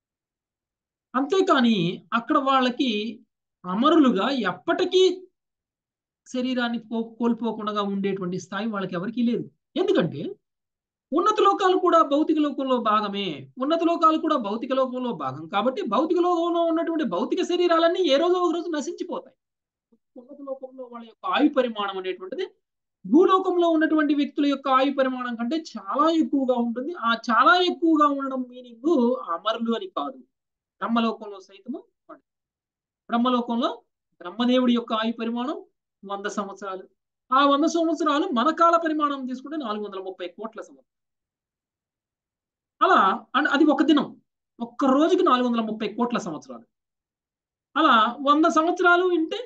అంతేకాని అక్కడ వాళ్ళకి అమరులుగా ఎప్పటికీ శరీరాన్ని కోల్పోకుండా ఉండేటువంటి స్థాయి వాళ్ళకి ఎవరికీ లేదు ఎందుకంటే ఉన్నత లోకాలు కూడా భౌతిక లోకంలో భాగమే ఉన్నత లోకాలు కూడా భౌతిక లోకంలో భాగం కాబట్టి భౌతిక లోకంలో ఉన్నటువంటి భౌతిక శరీరాలన్నీ ఏ రోజు ఒక రోజు నశించిపోతాయి ఉన్నత లోకంలో వాళ్ళ యొక్క ఆయు పరిమాణం అనేటువంటిది భూలోకంలో ఉన్నటువంటి వ్యక్తుల యొక్క ఆయు పరిమాణం కంటే చాలా ఎక్కువగా ఉంటుంది ఆ చాలా ఎక్కువగా ఉండడం మీనింగ్ అమరులు అని కాదు బ్రహ్మలోకంలో సైతము బ్రహ్మలోకంలో బ్రహ్మదేవుడి యొక్క ఆయు పరిమాణం వంద సంవత్సరాలు ఆ వంద సంవత్సరాలు మన కాల పరిమాణం తీసుకుంటే నాలుగు వందల ముప్పై కోట్ల సంవత్సరాలు అలా అది ఒక దినం ఒక్క రోజుకి నాలుగు వందల ముప్పై కోట్ల సంవత్సరాలు అలా వంద సంవత్సరాలు ఇంటే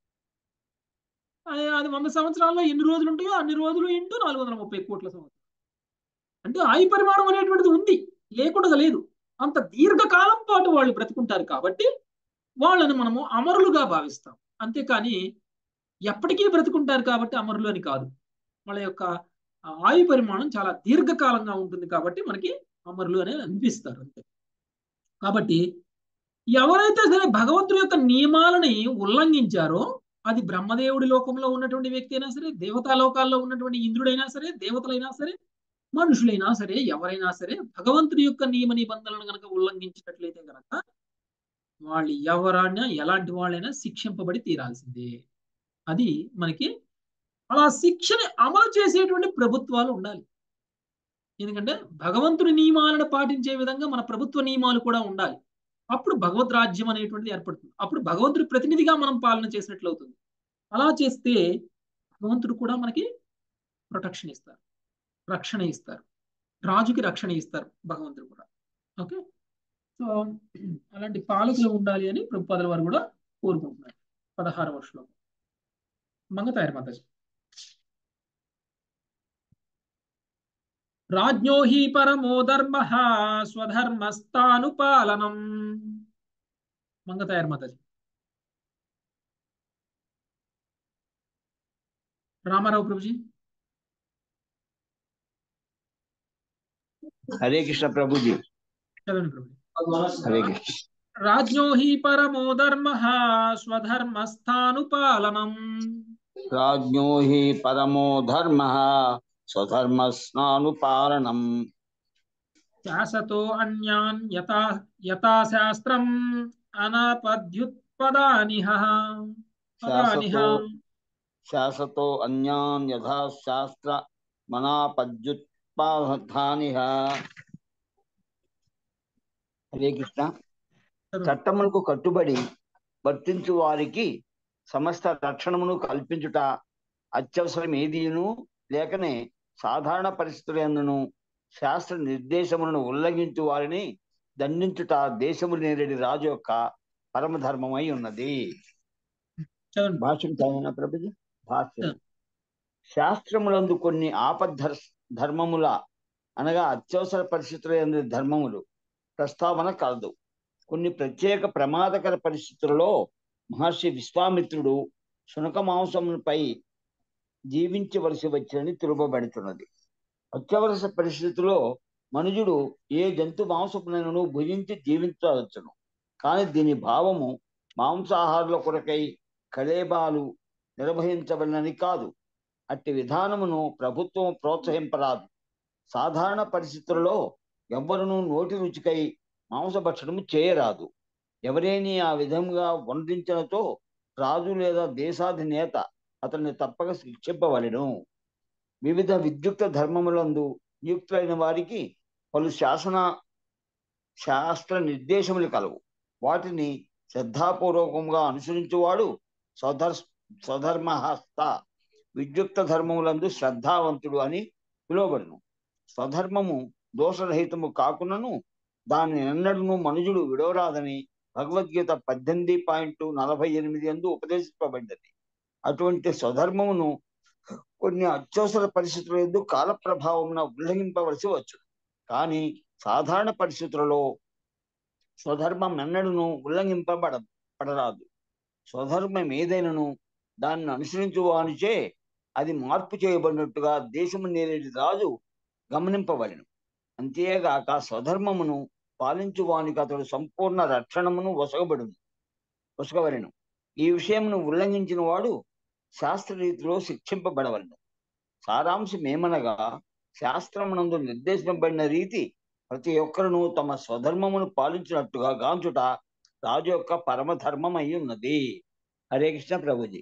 అది వంద సంవత్సరాల్లో ఎన్ని రోజులు ఉంటాయో అన్ని రోజులు ఇంటూ నాలుగు వందల ముప్పై కోట్ల సంవత్సరాలు అంటే ఆయు పరిమాణం అనేటువంటిది ఉంది లేకుండా లేదు అంత దీర్ఘకాలం పాటు వాళ్ళు బ్రతుకుంటారు కాబట్టి వాళ్ళని మనము అమరులుగా భావిస్తాం అంతేకాని ఎప్పటికీ బ్రతుకుంటారు కాబట్టి అమరులు అని కాదు వాళ్ళ యొక్క ఆయు పరిమాణం చాలా దీర్ఘకాలంగా ఉంటుంది కాబట్టి మనకి అమరులు అనేది అనిపిస్తారు అంతే కాబట్టి ఎవరైతే సరే భగవంతుడి యొక్క నియమాలని ఉల్లంఘించారో అది బ్రహ్మదేవుడి లోకంలో ఉన్నటువంటి వ్యక్తి అయినా సరే దేవతా లోకాల్లో ఉన్నటువంటి ఇంద్రుడైనా సరే దేవతలైనా సరే మనుషులైనా సరే ఎవరైనా సరే భగవంతుడి యొక్క నియమ నిబంధనలను కనుక ఉల్లంఘించినట్లయితే కనుక వాళ్ళు ఎవరైనా ఎలాంటి వాళ్ళైనా శిక్షింపబడి తీరాల్సిందే అది మనకి అలా శిక్షని అమలు చేసేటువంటి ప్రభుత్వాలు ఉండాలి ఎందుకంటే భగవంతుడి నియమాలను పాటించే విధంగా మన ప్రభుత్వ నియమాలు కూడా ఉండాలి అప్పుడు భగవద్ రాజ్యం అనేటువంటిది ఏర్పడుతుంది అప్పుడు భగవంతుడి ప్రతినిధిగా మనం పాలన చేసినట్లు అవుతుంది అలా చేస్తే భగవంతుడు కూడా మనకి ప్రొటెక్షన్ ఇస్తారు రక్షణ ఇస్తారు రాజుకి రక్షణ ఇస్తారు భగవంతుడు కూడా ఓకే సో అలాంటి పాలకులు ఉండాలి అని ప్రభుపాదుల వారు కూడా కోరుకుంటున్నారు పదహారవ వర్షంలో మంగతాయర్ మాతాజీ రాజ్ఞో హి పరమో ధర్మ స్వధర్మస్థానుపాలనం మంగతాయర్ మాతాజీ రామారావు ప్రభుజీ హరే కృష్ణ ప్రభుజీ చదవండి ప్రభుజీ హరే కృష్ణ రాజ్ఞో హి పరమో ధర్మ స్వధర్మస్థానుపాలనం రాజ్ఞో హి పరమో ధర్మ స్వధర్మ స్నానుపాలనం శాసతో అన్యాన్ యథా యథాశాస్త్రం అనపద్యుత్పదానిహ పదానిహ శాసతో శాసతో అన్యాన్ యథా శాస్త్ర మనాపద్యుత్పాధానిహ హరే కృష్ణ చట్టములకు కట్టుబడి వర్తించు వారికి సమస్త రక్షణమును కల్పించుట అత్యవసరం ఏదీను లేకనే సాధారణ పరిస్థితులందును శాస్త్ర నిర్దేశములను ఉల్లంఘించు వారిని దండించుట దేశము నేరేడి రాజు యొక్క పరమధర్మమై ఉన్నది చదవండి భాష్యం చదివిన ప్రభుజీ భాష్యం శాస్త్రములందు కొన్ని ఆపద్ధర్ ధర్మముల అనగా అత్యవసర పరిస్థితుల ధర్మములు ప్రస్తావన కలదు కొన్ని ప్రత్యేక ప్రమాదకర పరిస్థితులలో మహర్షి విశ్వామిత్రుడు శునక మాంసముపై జీవించవలసి వచ్చినని తెలుపబడుతున్నది అత్యవసర పరిస్థితిలో మనుజుడు ఏ జంతు మాంసములను భుజించి జీవించవచ్చును కానీ దీని భావము మాంసాహారుల కొరకై కళేబాలు నిర్వహించబడినని కాదు అట్టి విధానమును ప్రభుత్వం ప్రోత్సహింపరాదు సాధారణ పరిస్థితులలో ఎవ్వరును నోటి రుచికై మాంసభక్షణము చేయరాదు ఎవరేని ఆ విధంగా వండించినతో రాజు లేదా దేశాధినేత అతన్ని తప్పక శిక్షింపవలెను వివిధ విద్యుక్త ధర్మములందు నియుక్తులైన వారికి పలు శాసన శాస్త్ర నిర్దేశములు కలవు వాటిని శ్రద్ధాపూర్వకంగా అనుసరించువాడు స్వధర్ స్వధర్మహస్త విద్యుక్త ధర్మములందు శ్రద్ధావంతుడు అని పిలువబడును స్వధర్మము దోషరహితము కాకున్నను దాని ఎన్నడను మనుజుడు విడవరాదని భగవద్గీత పద్దెనిమిది పాయింట్ నలభై ఎనిమిది ఎందు ఉపదేశింపబడ్డది అటువంటి స్వధర్మమును కొన్ని అత్యవసర పరిస్థితుల ఎందు కాల ప్రభావమున ఉల్లంఘింపవలసి వచ్చు కానీ సాధారణ పరిస్థితులలో స్వధర్మం ఎన్నడను ఉల్లంఘింపబడ పడరాదు స్వధర్మం ఏదైనను దాన్ని అనుసరించు వానిచే అది మార్పు చేయబడినట్టుగా దేశము నేరేటి రాజు గమనింపవలను అంతేగాక స్వధర్మమును పాలించు వానికి అతడు సంపూర్ణ రక్షణమును వసగబడును వసగవలను ఈ విషయమును ఉల్లంఘించిన వాడు శాస్త్రరీతిలో శిక్షింపబడవలను సారాంశం ఏమనగా శాస్త్రమునందు నిర్దేశింపబడిన రీతి ప్రతి ఒక్కరును తమ స్వధర్మమును పాలించినట్టుగా గాంచుట రాజు యొక్క పరమధర్మం అయి ఉన్నది హరే కృష్ణ ప్రభుజీ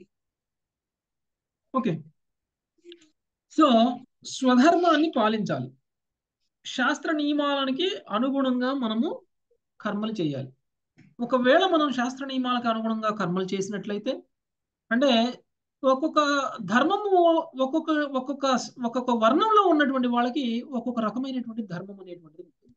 ఓకే సో స్వధర్మాన్ని పాలించాలి శాస్త్ర నియమాలకి అనుగుణంగా మనము కర్మలు చేయాలి ఒకవేళ మనం శాస్త్ర నియమాలకు అనుగుణంగా కర్మలు చేసినట్లయితే అంటే ఒక్కొక్క ధర్మము ఒక్కొక్క ఒక్కొక్క ఒక్కొక్క వర్ణంలో ఉన్నటువంటి వాళ్ళకి ఒక్కొక్క రకమైనటువంటి ధర్మం అనేటువంటిది ఉంటుంది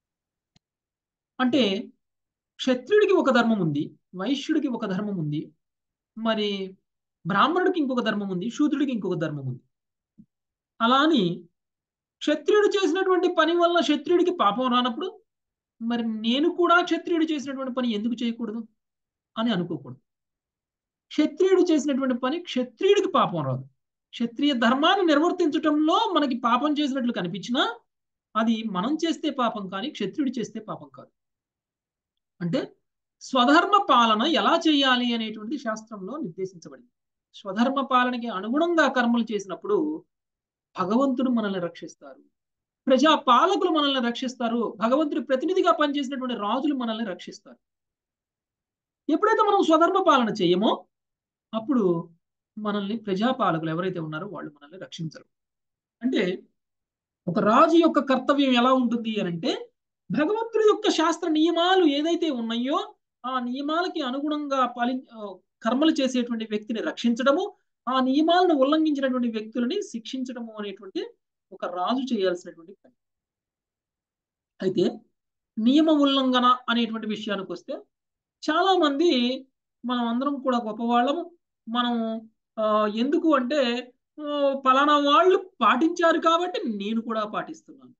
అంటే క్షత్రుడికి ఒక ధర్మం ఉంది వైశ్యుడికి ఒక ధర్మం ఉంది మరి బ్రాహ్మణుడికి ఇంకొక ధర్మం ఉంది శూద్రుడికి ఇంకొక ధర్మం ఉంది అలా అని క్షత్రియుడు చేసినటువంటి పని వల్ల క్షత్రియుడికి పాపం రానప్పుడు మరి నేను కూడా క్షత్రియుడు చేసినటువంటి పని ఎందుకు చేయకూడదు అని అనుకోకూడదు క్షత్రియుడు చేసినటువంటి పని క్షత్రియుడికి పాపం రాదు క్షత్రియ ధర్మాన్ని నిర్వర్తించటంలో మనకి పాపం చేసినట్లు కనిపించినా అది మనం చేస్తే పాపం కానీ క్షత్రియుడు చేస్తే పాపం కాదు అంటే స్వధర్మ పాలన ఎలా చేయాలి అనేటువంటిది శాస్త్రంలో నిర్దేశించబడింది స్వధర్మ పాలనకి అనుగుణంగా కర్మలు చేసినప్పుడు భగవంతుడు మనల్ని రక్షిస్తారు ప్రజా పాలకులు మనల్ని రక్షిస్తారు భగవంతుడి ప్రతినిధిగా పనిచేసినటువంటి రాజులు మనల్ని రక్షిస్తారు ఎప్పుడైతే మనం స్వధర్మ పాలన చేయమో అప్పుడు మనల్ని ప్రజాపాలకులు ఎవరైతే ఉన్నారో వాళ్ళు మనల్ని రక్షించరు అంటే ఒక రాజు యొక్క కర్తవ్యం ఎలా ఉంటుంది అని అంటే భగవంతుడి యొక్క శాస్త్ర నియమాలు ఏదైతే ఉన్నాయో ఆ నియమాలకి అనుగుణంగా పాలి కర్మలు చేసేటువంటి వ్యక్తిని రక్షించడము ఆ నియమాలను ఉల్లంఘించినటువంటి వ్యక్తులని శిక్షించడము అనేటువంటి ఒక రాజు చేయాల్సినటువంటి పని అయితే నియమ ఉల్లంఘన అనేటువంటి విషయానికి వస్తే చాలా మంది మనం అందరం కూడా గొప్పవాళ్ళము మనం ఎందుకు అంటే పలానా వాళ్ళు పాటించారు కాబట్టి నేను కూడా పాటిస్తున్నాను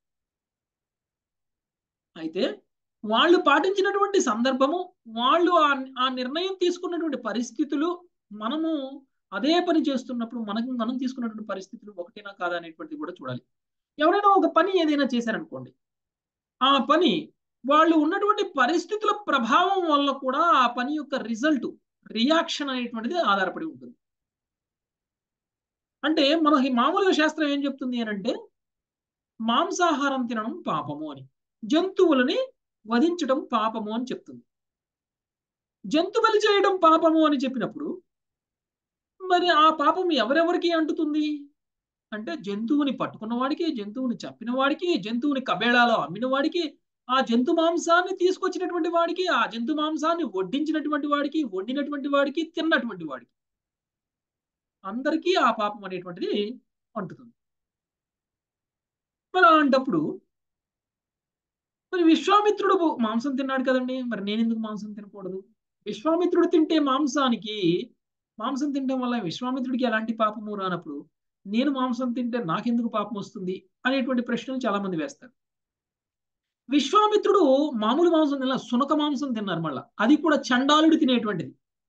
అయితే వాళ్ళు పాటించినటువంటి సందర్భము వాళ్ళు ఆ నిర్ణయం తీసుకున్నటువంటి పరిస్థితులు మనము అదే పని చేస్తున్నప్పుడు మనకు మనం తీసుకున్నటువంటి పరిస్థితులు ఒకటేనా కాదా అనేటువంటిది కూడా చూడాలి ఎవరైనా ఒక పని ఏదైనా చేశారనుకోండి ఆ పని వాళ్ళు ఉన్నటువంటి పరిస్థితుల ప్రభావం వల్ల కూడా ఆ పని యొక్క రిజల్ట్ రియాక్షన్ అనేటువంటిది ఆధారపడి ఉంటుంది అంటే మనకి మామూలుగా శాస్త్రం ఏం చెప్తుంది అని అంటే మాంసాహారం తినడం పాపము అని జంతువులని వధించడం పాపము అని చెప్తుంది జంతు బలి చేయడం పాపము అని చెప్పినప్పుడు మరి ఆ పాపం ఎవరెవరికి అంటుతుంది అంటే జంతువుని పట్టుకున్న వాడికి జంతువుని చంపిన వాడికి జంతువుని కబేళాలో అమ్మిన వాడికి ఆ జంతు మాంసాన్ని తీసుకొచ్చినటువంటి వాడికి ఆ జంతు మాంసాన్ని వడ్డించినటువంటి వాడికి వండినటువంటి వాడికి తిన్నటువంటి వాడికి అందరికీ ఆ పాపం అనేటువంటిది అంటుతుంది మరి అలాంటప్పుడు మరి విశ్వామిత్రుడు మాంసం తిన్నాడు కదండి మరి నేను ఎందుకు మాంసం తినకూడదు విశ్వామిత్రుడు తింటే మాంసానికి మాంసం తినడం వల్ల విశ్వామిత్రుడికి ఎలాంటి పాపము రానప్పుడు నేను మాంసం తింటే నాకెందుకు పాపం వస్తుంది అనేటువంటి ప్రశ్నలు చాలా మంది వేస్తారు విశ్వామిత్రుడు మామూలు మాంసం తిన సునక మాంసం తిన్నారు మళ్ళా అది కూడా చండాలుడు తినేటువంటిది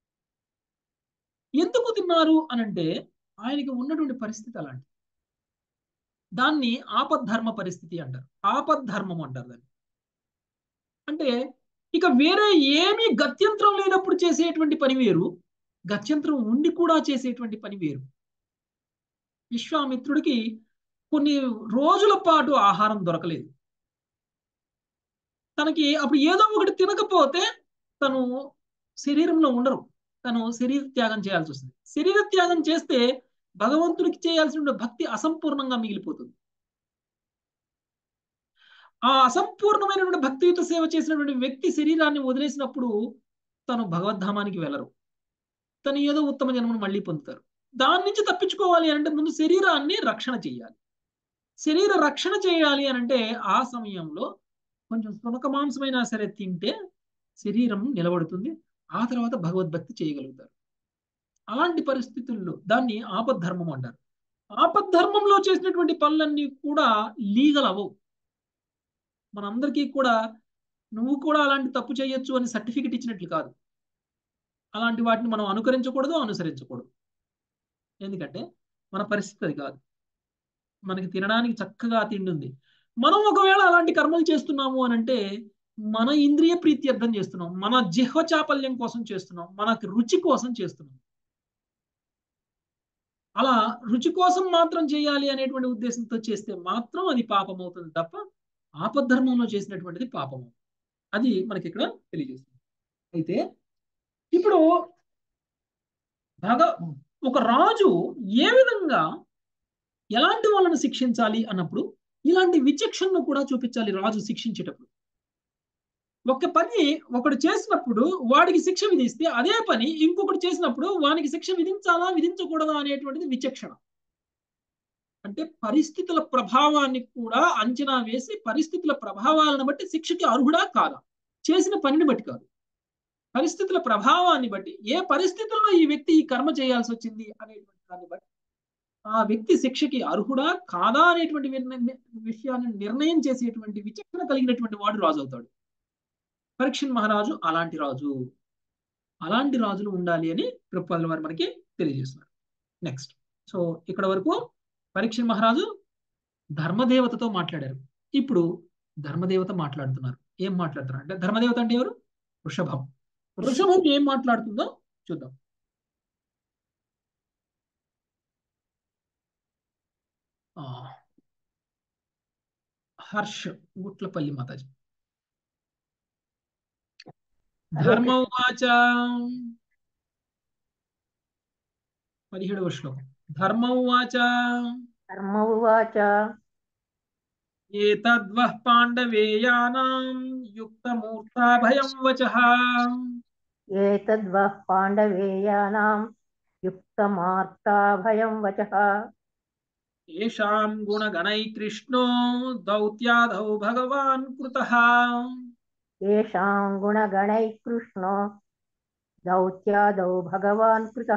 ఎందుకు తిన్నారు అనంటే ఆయనకి ఉన్నటువంటి పరిస్థితి అలాంటి దాన్ని ఆపద్ధర్మ పరిస్థితి అంటారు ఆపద్ధర్మం అంటారు దాన్ని అంటే ఇక వేరే ఏమీ గత్యంతరం లేనప్పుడు చేసేటువంటి పని వేరు గత్యంతరం ఉండి కూడా చేసేటువంటి పని వేరు విశ్వామిత్రుడికి కొన్ని రోజుల పాటు ఆహారం దొరకలేదు తనకి అప్పుడు ఏదో ఒకటి తినకపోతే తను శరీరంలో ఉండరు తను శరీర త్యాగం చేయాల్సి వస్తుంది శరీర త్యాగం చేస్తే భగవంతుడికి చేయాల్సిన భక్తి అసంపూర్ణంగా మిగిలిపోతుంది ఆ అసంపూర్ణమైనటువంటి భక్తియుత సేవ చేసినటువంటి వ్యక్తి శరీరాన్ని వదిలేసినప్పుడు తను భగవద్ధామానికి వెళ్ళరు తను ఏదో ఉత్తమ జన్మను మళ్ళీ పొందుతారు దాని నుంచి తప్పించుకోవాలి అంటే ముందు శరీరాన్ని రక్షణ చేయాలి శరీర రక్షణ చేయాలి అని అంటే ఆ సమయంలో కొంచెం సునక మాంసమైనా సరే తింటే శరీరం నిలబడుతుంది ఆ తర్వాత భగవద్భక్తి చేయగలుగుతారు అలాంటి పరిస్థితుల్లో దాన్ని ఆపద్ధర్మం అంటారు ఆపద్ధర్మంలో చేసినటువంటి పనులన్నీ కూడా లీగల్ అవ్వవు మనందరికీ కూడా నువ్వు కూడా అలాంటి తప్పు చేయొచ్చు అని సర్టిఫికెట్ ఇచ్చినట్లు కాదు అలాంటి వాటిని మనం అనుకరించకూడదు అనుసరించకూడదు ఎందుకంటే మన పరిస్థితి అది కాదు మనకి తినడానికి చక్కగా తిండి ఉంది మనం ఒకవేళ అలాంటి కర్మలు చేస్తున్నాము అని అంటే మన ఇంద్రియ ప్రీత్యర్థం చేస్తున్నాం మన జిహ్వ చాపల్యం కోసం చేస్తున్నాం మనకి రుచి కోసం చేస్తున్నాం అలా రుచి కోసం మాత్రం చేయాలి అనేటువంటి ఉద్దేశంతో చేస్తే మాత్రం అది పాపం అవుతుంది తప్ప ఆపద్ధర్మంలో చేసినటువంటిది పాపం అది మనకి ఇక్కడ తెలియజేస్తుంది అయితే ఇప్పుడు భగ ఒక రాజు ఏ విధంగా ఎలాంటి వాళ్ళని శిక్షించాలి అన్నప్పుడు ఇలాంటి విచక్షణను కూడా చూపించాలి రాజు శిక్షించేటప్పుడు ఒక పని ఒకడు చేసినప్పుడు వాడికి శిక్ష విధిస్తే అదే పని ఇంకొకటి చేసినప్పుడు వానికి శిక్ష విధించాలా విధించకూడదా అనేటువంటిది విచక్షణ అంటే పరిస్థితుల ప్రభావాన్ని కూడా అంచనా వేసి పరిస్థితుల ప్రభావాలను బట్టి శిక్షకి అర్హుడా కాదా చేసిన పనిని బట్టి కాదు పరిస్థితుల ప్రభావాన్ని బట్టి ఏ పరిస్థితుల్లో ఈ వ్యక్తి ఈ కర్మ చేయాల్సి వచ్చింది అనేటువంటి దాన్ని బట్టి ఆ వ్యక్తి శిక్షకి అర్హుడా కాదా అనేటువంటి విషయాన్ని నిర్ణయం చేసేటువంటి విచక్షణ కలిగినటువంటి వాడు రాజు అవుతాడు పరీక్షణ్ మహారాజు అలాంటి రాజు అలాంటి రాజులు ఉండాలి అని ప్రభుపాదుల వారు మనకి తెలియజేస్తున్నారు నెక్స్ట్ సో ఇక్కడ వరకు పరీక్షణ్ మహారాజు ధర్మదేవతతో మాట్లాడారు ఇప్పుడు ధర్మదేవత మాట్లాడుతున్నారు ఏం మాట్లాడుతున్నారు అంటే ధర్మదేవత అంటే ఎవరు వృషభం వృషభం ఏం మాట్లాడుతుందో చూద్దాం ఆ, హర్ష గుట్లపల్లి మాతాజీ ధర్మ ఉవాచ పదిహేడవ శ్లోకం ధర్మ ఉవాచ ధర్మ ఉవాచ ఏతద్వః పాండవేయానాం యుక్తమూర్తా భయం వచః ఏతద్వః పాండవేయానాం యుక్తమార్తా భయం వచః येषां गुणगणै कृष्णो दौत्यादौ भगवान् कृतः येषां गुणगणैः कृष्णो దౌత్యాదౌ భగవాన్ కృత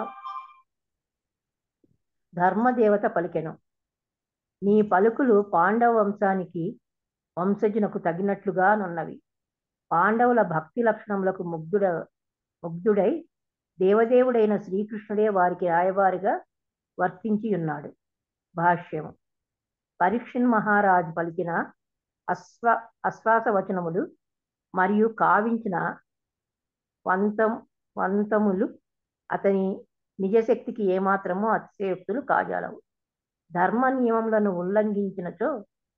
ధర్మదేవత పలికెను నీ పలుకులు పాండవ వంశానికి వంశజునకు తగినట్లుగా నున్నవి పాండవుల భక్తి లక్షణములకు ముగ్ధుడ ముగ్ధుడై దేవదేవుడైన శ్రీకృష్ణుడే వారికి రాయబారిగా వర్తించి ఉన్నాడు భాష్యము పరీక్షన్ మహారాజు పలికిన అశ్వ అశ్వాస వచనములు మరియు కావించిన వంతం వంతములు అతని నిజశక్తికి ఏమాత్రమూ అతిశయోక్తులు కాజాలవు ధర్మ నియమములను ఉల్లంఘించినచో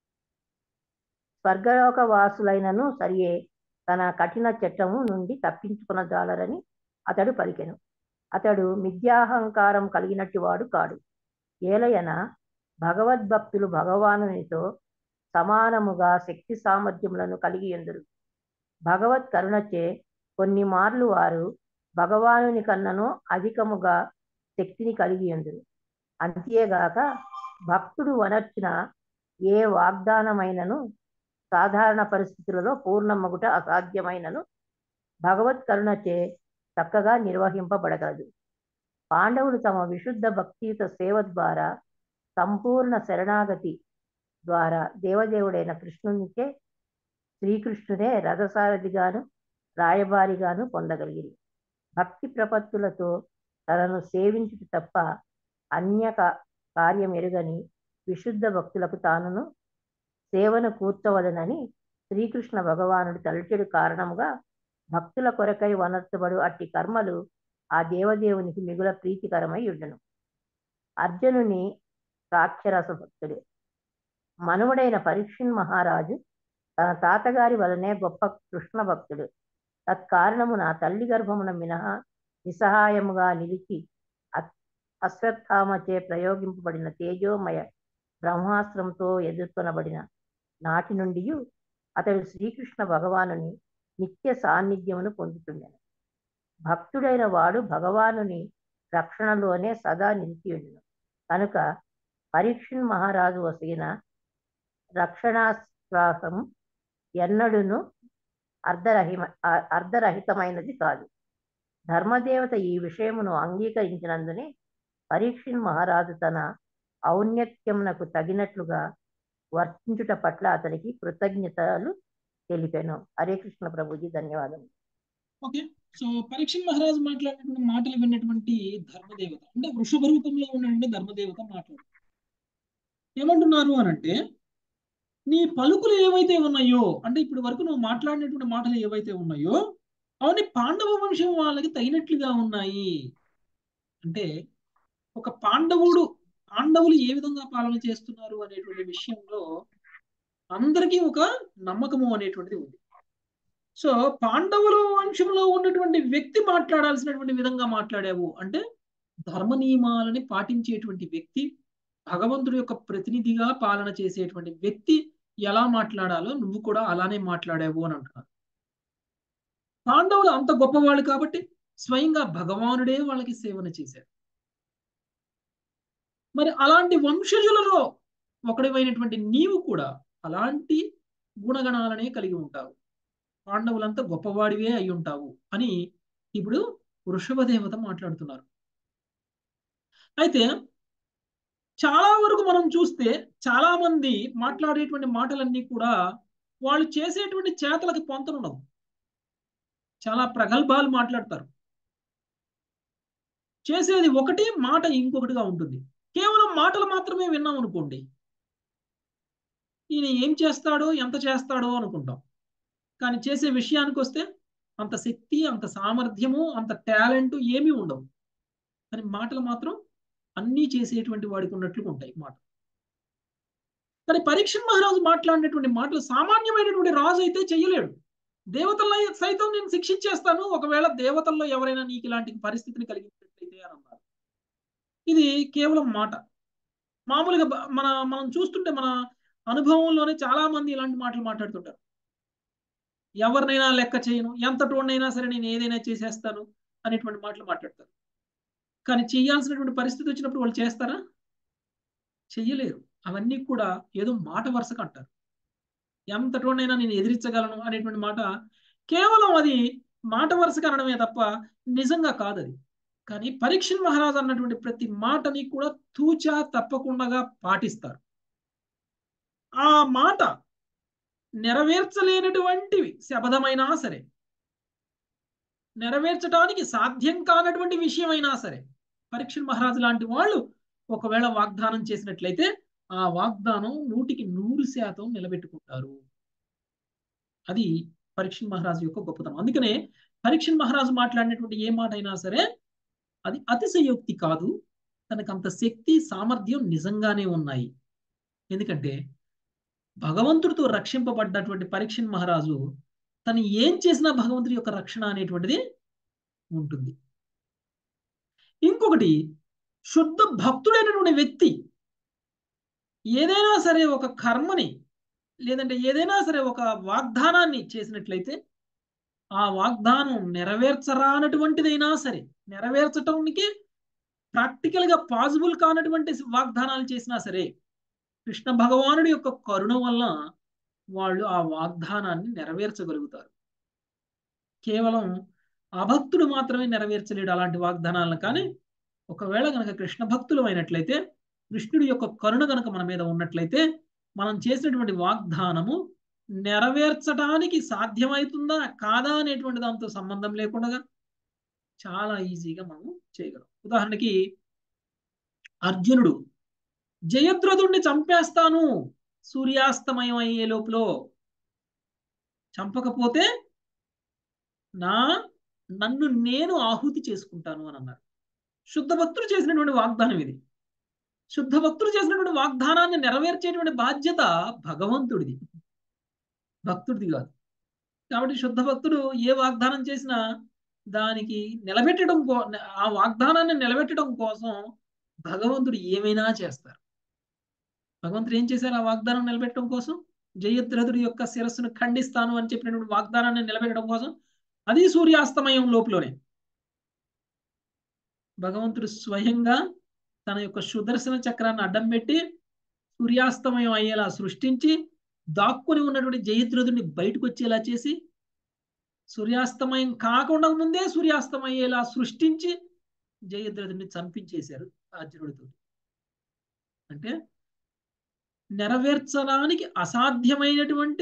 స్వర్గలోక వాసులైనను సరియే తన కఠిన చట్టము నుండి తప్పించుకునజాలరని అతడు పలికెను అతడు మిథ్యాహంకారం కలిగినట్టు వాడు కాడు ఏలయన భగవద్భక్తులు భగవానునితో సమానముగా శక్తి సామర్థ్యములను కలిగి ఎందురు భగవత్ కరుణచే కొన్ని మార్లు వారు భగవానుని కన్నను అధికముగా శక్తిని కలిగి ఎందురు అంతేగాక భక్తుడు వనర్చిన ఏ వాగ్దానమైనను సాధారణ పరిస్థితులలో పూర్ణమగుట అసాధ్యమైనను భగవత్ కరుణచే చక్కగా నిర్వహింపబడగలదు పాండవులు తమ విశుద్ధ భక్తియుత సేవ ద్వారా సంపూర్ణ శరణాగతి ద్వారా దేవదేవుడైన కృష్ణునికే శ్రీకృష్ణుడే రథసారథిగాను రాయబారిగాను పొందగలిగిరి భక్తి ప్రపత్తులతో తనను సేవించుట తప్ప అన్య కార్యం ఎరుగని విశుద్ధ భక్తులకు తానును సేవను కూర్చవలనని శ్రీకృష్ణ భగవానుడు తలచెడు కారణముగా భక్తుల కొరకై వనర్చబడు అట్టి కర్మలు ఆ దేవదేవునికి మిగుల ప్రీతికరమై ఉండును అర్జునుని సాక్షరస భక్తుడు మనువుడైన పరీక్షణ్ మహారాజు తన తాతగారి వలనే గొప్ప కృష్ణ భక్తుడు తత్కారణమున తల్లి గర్భమున మినహా నిస్సహాయముగా నిలిచి అశ్వత్థామచే ప్రయోగింపబడిన తేజోమయ బ్రహ్మాస్త్రంతో ఎదుర్కొనబడిన నాటి నుండి అతడు శ్రీకృష్ణ భగవానుని నిత్య సాన్నిధ్యమును పొందుతుండెను భక్తుడైన వాడు భగవానుని రక్షణలోనే సదా నిలిచియుండును కనుక పరీక్షణ్ మహారాజు వసిగిన రక్షణాశ్వాసం ఎన్నడును అర్ధరహిమ అర్ధరహితమైనది కాదు ధర్మదేవత ఈ విషయమును అంగీకరించినందునే పరీక్షణ్ మహారాజు తన ఔన్నత్యమునకు తగినట్లుగా వర్తించుట పట్ల అతనికి కృతజ్ఞతలు తెలిపాను హరే కృష్ణ ప్రభుజీ ధన్యవాదములు ఓకే సో పరీక్ష మహారాజు మాట్లాడినటువంటి మాటలు విన్నటువంటి ధర్మదేవత అంటే వృషభ రూపంలో ఉన్నటువంటి ధర్మదేవత మాట్లాడు ఏమంటున్నారు అని అంటే నీ పలుకులు ఏవైతే ఉన్నాయో అంటే ఇప్పటి వరకు నువ్వు మాట్లాడినటువంటి మాటలు ఏవైతే ఉన్నాయో అవన్నీ పాండవ వంశం వాళ్ళకి తగినట్లుగా ఉన్నాయి అంటే ఒక పాండవుడు పాండవులు ఏ విధంగా పాలన చేస్తున్నారు అనేటువంటి విషయంలో అందరికీ ఒక నమ్మకము అనేటువంటిది ఉంది సో పాండవుల వంశంలో ఉన్నటువంటి వ్యక్తి మాట్లాడాల్సినటువంటి విధంగా మాట్లాడావు అంటే ధర్మ నియమాలని పాటించేటువంటి వ్యక్తి భగవంతుడి యొక్క ప్రతినిధిగా పాలన చేసేటువంటి వ్యక్తి ఎలా మాట్లాడాలో నువ్వు కూడా అలానే మాట్లాడావు అని అంటున్నారు పాండవులు అంత గొప్పవాళ్ళు కాబట్టి స్వయంగా భగవానుడే వాళ్ళకి సేవన చేశారు మరి అలాంటి వంశజులలో ఒకడివైనటువంటి నీవు కూడా అలాంటి గుణగణాలనే కలిగి ఉంటావు పాండవులంతా గొప్పవాడివే అయి ఉంటావు అని ఇప్పుడు వృషభ దేవత మాట్లాడుతున్నారు అయితే చాలా వరకు మనం చూస్తే చాలా మంది మాట్లాడేటువంటి మాటలన్నీ కూడా వాళ్ళు చేసేటువంటి చేతలకి పొంతనుండవు చాలా ప్రగల్భాలు మాట్లాడతారు చేసేది ఒకటి మాట ఇంకొకటిగా ఉంటుంది కేవలం మాటలు మాత్రమే విన్నాం అనుకోండి ఈయన ఏం చేస్తాడో ఎంత చేస్తాడో అనుకుంటాం కానీ చేసే విషయానికి వస్తే అంత శక్తి అంత సామర్థ్యము అంత టాలెంట్ ఏమీ ఉండవు కానీ మాటలు మాత్రం అన్నీ చేసేటువంటి వాడికి ఉన్నట్లుగా ఉంటాయి మాట కానీ పరీక్ష మహారాజు మాట్లాడినటువంటి మాటలు సామాన్యమైనటువంటి రాజు అయితే చెయ్యలేడు దేవతల్లో సైతం నేను శిక్షించేస్తాను ఒకవేళ దేవతల్లో ఎవరైనా నీకు ఇలాంటి పరిస్థితిని కలిగించినట్లయితే అని అన్నారు ఇది కేవలం మాట మామూలుగా బ- మన మనం చూస్తుంటే మన అనుభవంలోనే చాలా మంది ఇలాంటి మాటలు మాట్లాడుతుంటారు ఎవరినైనా లెక్క చేయను ఎంత టోన్నైనా సరే నేను ఏదైనా చేసేస్తాను అనేటువంటి మాటలు మాట్లాడతారు కానీ చేయాల్సినటువంటి పరిస్థితి వచ్చినప్పుడు వాళ్ళు చేస్తారా చెయ్యలేరు అవన్నీ కూడా ఏదో మాట వరుసగా అంటారు ఎంత టోన్నైనా నేను ఎదిరించగలను అనేటువంటి మాట కేవలం అది మాట వరుసగా అనడమే తప్ప నిజంగా కాదు అది కానీ పరీక్ష మహారాజు అన్నటువంటి ప్రతి మాటని కూడా తూచా తప్పకుండా పాటిస్తారు ఆ మాట నెరవేర్చలేనటువంటివి శబదమైనా సరే నెరవేర్చడానికి సాధ్యం కానటువంటి విషయమైనా సరే పరీక్ష మహారాజు లాంటి వాళ్ళు ఒకవేళ వాగ్దానం చేసినట్లయితే ఆ వాగ్దానం నూటికి నూరు శాతం నిలబెట్టుకుంటారు అది పరీక్ష మహారాజు యొక్క గొప్పతనం అందుకనే పరీక్ష మహారాజు మాట్లాడినటువంటి ఏ మాట అయినా సరే అది అతిశయోక్తి కాదు తనకు అంత శక్తి సామర్థ్యం నిజంగానే ఉన్నాయి ఎందుకంటే భగవంతుడితో రక్షింపబడ్డటువంటి పరీక్ష మహారాజు తను ఏం చేసినా భగవంతుడి యొక్క రక్షణ అనేటువంటిది ఉంటుంది ఇంకొకటి శుద్ధ భక్తుడైనటువంటి వ్యక్తి ఏదైనా సరే ఒక కర్మని లేదంటే ఏదైనా సరే ఒక వాగ్దానాన్ని చేసినట్లయితే ఆ వాగ్దానం నెరవేర్చరానటువంటిదైనా సరే నెరవేర్చటానికి ప్రాక్టికల్ గా పాసిబుల్ కానటువంటి వాగ్దానాలు చేసినా సరే కృష్ణ భగవానుడి యొక్క కరుణ వల్ల వాళ్ళు ఆ వాగ్దానాన్ని నెరవేర్చగలుగుతారు కేవలం అభక్తుడు మాత్రమే నెరవేర్చలేడు అలాంటి వాగ్దానాలను కానీ ఒకవేళ కనుక కృష్ణ భక్తులు అయినట్లయితే కృష్ణుడి యొక్క కరుణ కనుక మన మీద ఉన్నట్లయితే మనం చేసినటువంటి వాగ్దానము నెరవేర్చడానికి సాధ్యమవుతుందా కాదా అనేటువంటి దాంతో సంబంధం లేకుండా చాలా ఈజీగా మనం చేయగలం ఉదాహరణకి అర్జునుడు జయద్రథుణ్ణి చంపేస్తాను సూర్యాస్తమయం అయ్యే లోపల చంపకపోతే నా నన్ను నేను ఆహుతి చేసుకుంటాను అని అన్నారు శుద్ధ భక్తులు చేసినటువంటి వాగ్దానం ఇది శుద్ధ భక్తులు చేసినటువంటి వాగ్దానాన్ని నెరవేర్చేటువంటి బాధ్యత భగవంతుడిది భక్తుడిది కాదు కాబట్టి శుద్ధ భక్తుడు ఏ వాగ్దానం చేసినా దానికి నిలబెట్టడం కో ఆ వాగ్దానాన్ని నిలబెట్టడం కోసం భగవంతుడు ఏమైనా చేస్తారు భగవంతుడు ఏం చేశారు ఆ వాగ్దానం నిలబెట్టడం కోసం జయద్రథుడి యొక్క శిరస్సును ఖండిస్తాను అని చెప్పినటువంటి వాగ్దానాన్ని నిలబెట్టడం కోసం అది సూర్యాస్తమయం లోపలనే భగవంతుడు స్వయంగా తన యొక్క సుదర్శన చక్రాన్ని అడ్డం పెట్టి సూర్యాస్తమయం అయ్యేలా సృష్టించి దాక్కుని ఉన్నటువంటి జయద్రథుడిని బయటకు వచ్చేలా చేసి సూర్యాస్తమయం కాకుండా ముందే సూర్యాస్తమయం అయ్యేలా సృష్టించి జయద్రథుడిని చంపించేశారు అర్జునుడితో అంటే నెరవేర్చడానికి అసాధ్యమైనటువంటి